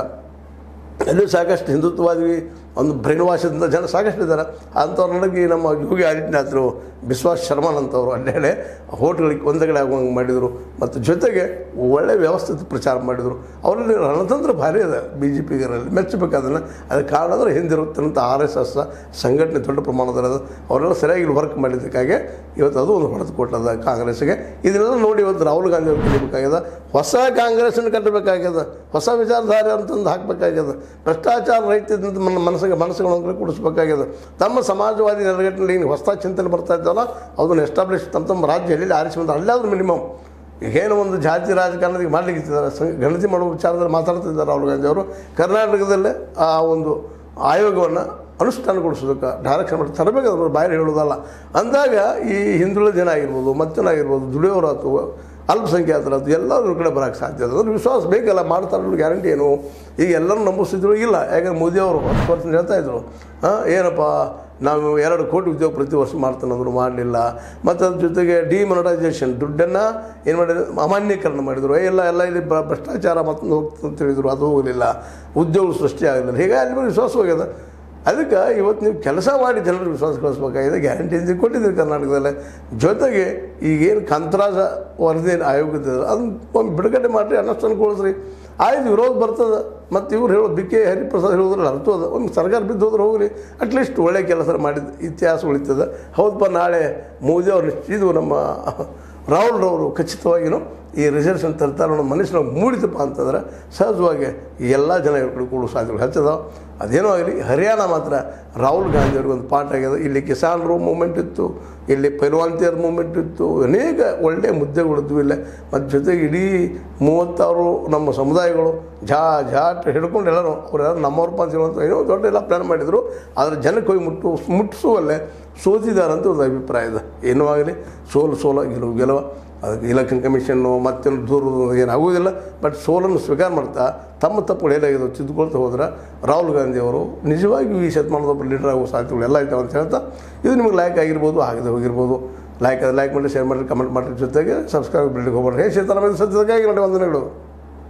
ಅಲ್ಲೂ ಸಾಕಷ್ಟು ಹಿಂದುತ್ವವಾದಿ ಒಂದು ಬ್ರೈನ್ ವಾಶದಿಂದ ಜನ ಸಾಕಷ್ಟು ಇದ್ದಾರೆ ಅಂಥವ್ರ ನಡುವೆ ನಮ್ಮ ಯೋಗಿ ಆದಿತ್ಯನಾಥರು ವಿಶ್ವಾಸ್ ಶರ್ಮನ್ ಅಂತವರು ಅಡ್ಡಾಡೆ ಹೋಟ್ಗಳಿಗೆ ಒಂದಗಡೆ ಆಗುವಂಗೆ ಮಾಡಿದರು ಮತ್ತು ಜೊತೆಗೆ ಒಳ್ಳೆಯ ವ್ಯವಸ್ಥಿತ ಪ್ರಚಾರ ಮಾಡಿದರು ಅವರಲ್ಲಿ ರಣತಂತ್ರ ಭಾರಿ ಇದೆ ಬಿ ಜೆ ಪಿಗರಲ್ಲಿ ಮೆಚ್ಚಬೇಕು ಅದನ್ನು ಅದಕ್ಕೆ ಕಾರಣ ಅಂದರೆ ಹಿಂದಿರುತ್ತಂಥ ಆರ್ ಎಸ್ ಎಸ್ ಸಂಘಟನೆ ದೊಡ್ಡ ಪ್ರಮಾಣದಲ್ಲಿ ಅದು ಅವರೆಲ್ಲ ಸರಿಯಾಗಿ ವರ್ಕ್ ಮಾಡಿದ್ದಕ್ಕಾಗಿ ಇವತ್ತು ಅದು ಒಂದು ಹೊಡೆದು ಕೊಟ್ಟದ ಕಾಂಗ್ರೆಸ್ಗೆ ಇದನ್ನೆಲ್ಲ ನೋಡಿ ಇವತ್ತು ರಾಹುಲ್ ಗಾಂಧಿ ಅವ್ರು ಕಲಿಬೇಕಾಗ್ಯದ ಹೊಸ ಕಾಂಗ್ರೆಸ್ಸನ್ನು ಕಟ್ಟಬೇಕಾಗ್ಯದ ಹೊಸ ವಿಚಾರಧಾರೆ ಅಂತಂದು ಹಾಕಬೇಕಾಗ್ಯದ ಭ್ರಷ್ಟಾಚಾರ ರಹಿತ ನನ್ನ ಮನಸ್ಸಿಗೆ ಮನಸ್ಸುಗಳನ್ನು ಕೂಡಿಸ್ಬೇಕಾಗ್ಯದ ತಮ್ಮ ಸಮಾಜವಾದಿ ನೆಲೆಗಟ್ಟಿನಲ್ಲಿ ಏನು ಹೊಸ ಚಿಂತನೆ ಬರ್ತಾ ಇದ್ದಾವಲ್ಲ ಅದನ್ನು ಎಸ್ಟಾಬ್ಲಿಷ್ ತಮ್ಮ ತಮ್ಮ ರಾಜ್ಯ ಎಲ್ಲಿ ಆರಿಸಿ ಬಂದ ಅಲ್ಲಾದ್ರೂ ಮಿನಿಮಮ್ ಈಗೇನು ಒಂದು ಜಾತಿ ರಾಜಕಾರಣದಲ್ಲಿ ಮಾಡ್ಲಿಕ್ಕೆ ಇದ್ದಾರೆ ಸಂ ಗಣತಿ ಮಾಡುವ ವಿಚಾರದಲ್ಲಿ ಮಾತಾಡ್ತಿದ್ದಾರೆ ರಾಹುಲ್ ಗಾಂಧಿ ಅವರು ಕರ್ನಾಟಕದಲ್ಲೇ ಆ ಒಂದು ಆಯೋಗವನ್ನು ಅನುಷ್ಠಾನಗೊಳಿಸೋದಕ್ಕೆ ಡೈರೆಕ್ಷನ್ ಮಾಡಿ ತರಬೇಕು ಅದ್ರ ಬಾಯಲ್ಲಿ ಹೇಳೋದಲ್ಲ ಅಂದಾಗ ಈ ಹಿಂದುಳಿದ ಜನ ಆಗಿರ್ಬೋದು ಮತ್ತೇನಾಗಿರ್ಬೋದು ದುಡಿಯೋರಾತು ಅಲ್ಪಸಂಖ್ಯಾತರಾತು ಎಲ್ಲರೂ ಈ ಕಡೆ ಬರೋಕ್ಕೆ ಸಾಧ್ಯ ಇದೆ ಅದ್ರ ವಿಶ್ವಾಸ ಬೇಕಲ್ಲ ಮಾಡ್ತಾರೆ ಗ್ಯಾರಂಟಿ ಏನು ಈಗ ಎಲ್ಲರೂ ನಂಬಿಸ್ತಿದ್ರು ಇಲ್ಲ ಯಾಕಂದ್ರೆ ಮೋದಿ ಅವರು ಹತ್ತು ವರ್ಷ ಹೇಳ್ತಾ ಇದ್ರು ಹಾಂ ಏನಪ್ಪ ನಾವು ಎರಡು ಕೋಟಿ ಉದ್ಯೋಗ ಪ್ರತಿ ವರ್ಷ ಮಾಡ್ತಾನಂದ್ರು ಮಾಡಲಿಲ್ಲ ಮತ್ತು ಅದ್ರ ಜೊತೆಗೆ ಡಿಮೊನಟೈಸೇಷನ್ ದುಡ್ಡನ್ನು ಏನು ಮಾಡಿದ್ರು ಅಮಾನ್ಯೀಕರಣ ಮಾಡಿದರು ಎಲ್ಲ ಎಲ್ಲ ಇಲ್ಲಿ ಭ್ರ- ಭ್ರಷ್ಟಾಚಾರ ಮತ್ತೊಂದು ಹೋಗ್ತದೆ ಅಂತ ಹೇಳಿದರು ಅದು ಹೋಗಲಿಲ್ಲ ಉದ್ಯೋಗ ಸೃಷ್ಟಿ ಆಗಲಿಲ್ಲ ಹೀಗಾಗಿ ಅಲ್ಲಿ ಮೇಲೆ ವಿಶ್ವಾಸ ಹೋಗ್ಯದ ಅದಕ್ಕೆ ಇವತ್ತು ನೀವು ಕೆಲಸ ಮಾಡಿ ಜನರಿಗೆ ವಿಶ್ವಾಸ ಕಳಿಸ್ಬೇಕಾಗಿದೆ ಗ್ಯಾರಂಟಿ ಅಂತ ಕೊಟ್ಟಿದ್ದೀರಿ ಕರ್ನಾಟಕದಲ್ಲಿ ಜೊತೆಗೆ ಈಗೇನು ಕಂತ್ರಾಜ ವರದಿ ಆಯೋಗದ ಅದನ್ನ ಒಂದು ಬಿಡುಗಡೆ ಮಾಡಿರಿ ಅನುಷ್ಠಾನಗೊಳಿಸ್ರಿ ಆಯ್ತು ವಿರೋಧ ಬರ್ತದೆ ಮತ್ತು ಇವ್ರು ಹೇಳೋದು ಬಿ ಕೆ ಹರಿಪ್ರಸಾದ್ ಹೇಳೋದ್ರಲ್ಲಿ ಅರ್ಥ ಅದ ಒಂದು ಸರ್ಕಾರ ಬಿದ್ದು ಹೋದ್ರೆ ಹೋಗಲಿ ಅಟ್ಲೀಸ್ಟ್ ಒಳ್ಳೆ ಕೆಲಸ ಮಾಡಿದ ಇತಿಹಾಸ ಉಳಿತದೆ ಹೌದಪ್ಪ ನಾಳೆ ಮೋದಿ ಅವ್ರು ಇದು ನಮ್ಮ ರಾಹುಲ್ರವರು ಖಚಿತವಾಗಿಯೂ ಈ ರಿಸರ್ವೇಷನ್ ತರ್ತಾರೆ ಅನ್ನೋ ಮನುಷ್ಯನ ಮೂಡಿತಪ್ಪ ಅಂತಂದ್ರೆ ಸಹಜವಾಗಿ ಈ ಎಲ್ಲ ಜನ ಇವ್ರು ಕೂಡ ಸಾಧ್ಯಗಳು ಹೆಚ್ಚದಾವ ಅದೇನೋ ಆಗಲಿ ಹರಿಯಾಣ ಮಾತ್ರ ರಾಹುಲ್ ಗಾಂಧಿ ಅವ್ರಿಗೆ ಒಂದು ಪಾಠ ಆಗ್ಯದ ಇಲ್ಲಿ ಕಿಸಾನ್ರು ಮೂಮೆಂಟ್ ಇತ್ತು ಇಲ್ಲಿ ಪೈಲ್ವಾಂತಿಯರ್ ಮೂಮೆಂಟ್ ಇತ್ತು ಅನೇಕ ಒಳ್ಳೆಯ ಮುದ್ದೆಗಳಿದ್ವು ಇಲ್ಲೇ ಮತ್ತು ಜೊತೆಗೆ ಇಡೀ ಮೂವತ್ತಾರು ನಮ್ಮ ಸಮುದಾಯಗಳು ಜಾ ಜಾಟ್ ಹಿಡ್ಕೊಂಡು ಎಲ್ಲರೂ ಅವರೆಲ್ಲ ನಮ್ಮವ್ರಪ್ಪ ಅಂತ ಹೇಳುವಂಥ ಏನೋ ದೊಡ್ಡ ಎಲ್ಲ ಪ್ಲ್ಯಾನ್ ಮಾಡಿದರು ಆದರೆ ಜನಕ್ಕೆ ಹೋಗಿ ಮುಟ್ಟು ಮುಟ್ಟಿಸುವಲ್ಲೇ ಸೋತಿದ್ದಾರಂತ ಒಂದು ಅಭಿಪ್ರಾಯ ಇದೆ ಏನೂ ಆಗಲಿ ಸೋಲು ಸೋಲ ಗೆಲುವು ಗೆಲುವ ಅದಕ್ಕೆ ಇಲೆಕ್ಷನ್ ಕಮಿಷನ್ನು ಮತ್ತೇನು ದೂರ ಏನು ಆಗೋದಿಲ್ಲ ಬಟ್ ಸೋಲನ್ನು ಸ್ವೀಕಾರ ಮಾಡ್ತಾ ತಮ್ಮ ತಪ್ಪುಗಳು ಏನಾಗಿದೆ ತಿದ್ದುಕೊಳ್ತಾ ಹೋದ್ರೆ ರಾಹುಲ್ ಗಾಂಧಿ ಅವರು ನಿಜವಾಗಿಯೂ ಈ ಶತಮಾನದೊಬ್ಬರು ಲೀಡರ್ ಆಗೋ ಸಾಧ್ಯತೆಗಳು ಎಲ್ಲ ಇದ್ದಾವೆ ಅಂತ ಹೇಳ್ತಾ ಇದು ನಿಮಗೆ ಲೈಕ್ ಆಗಿರ್ಬೋದು ಆಗದೆ ಹೋಗಿರ್ಬೋದು ಲೈಕ್ ಲೈಕ್ ಮಾಡಿ ಶೇರ್ ಮಾಡಿ ಕಮೆಂಟ್ ಮಾಡಿ ಜೊತೆಗೆ ಸಬ್ಸ್ಕ್ರೈಬ್ ಬಿಡ್ಲಿಕ್ಕೆ ಹೋಗ್ಬಾರ್ದು ಹೇ ಶೀತಾರಾಮ ಸತ್ಯದಕ್ಕಾಗಿ ನೋಡಿ ವಂದನೆಗಳು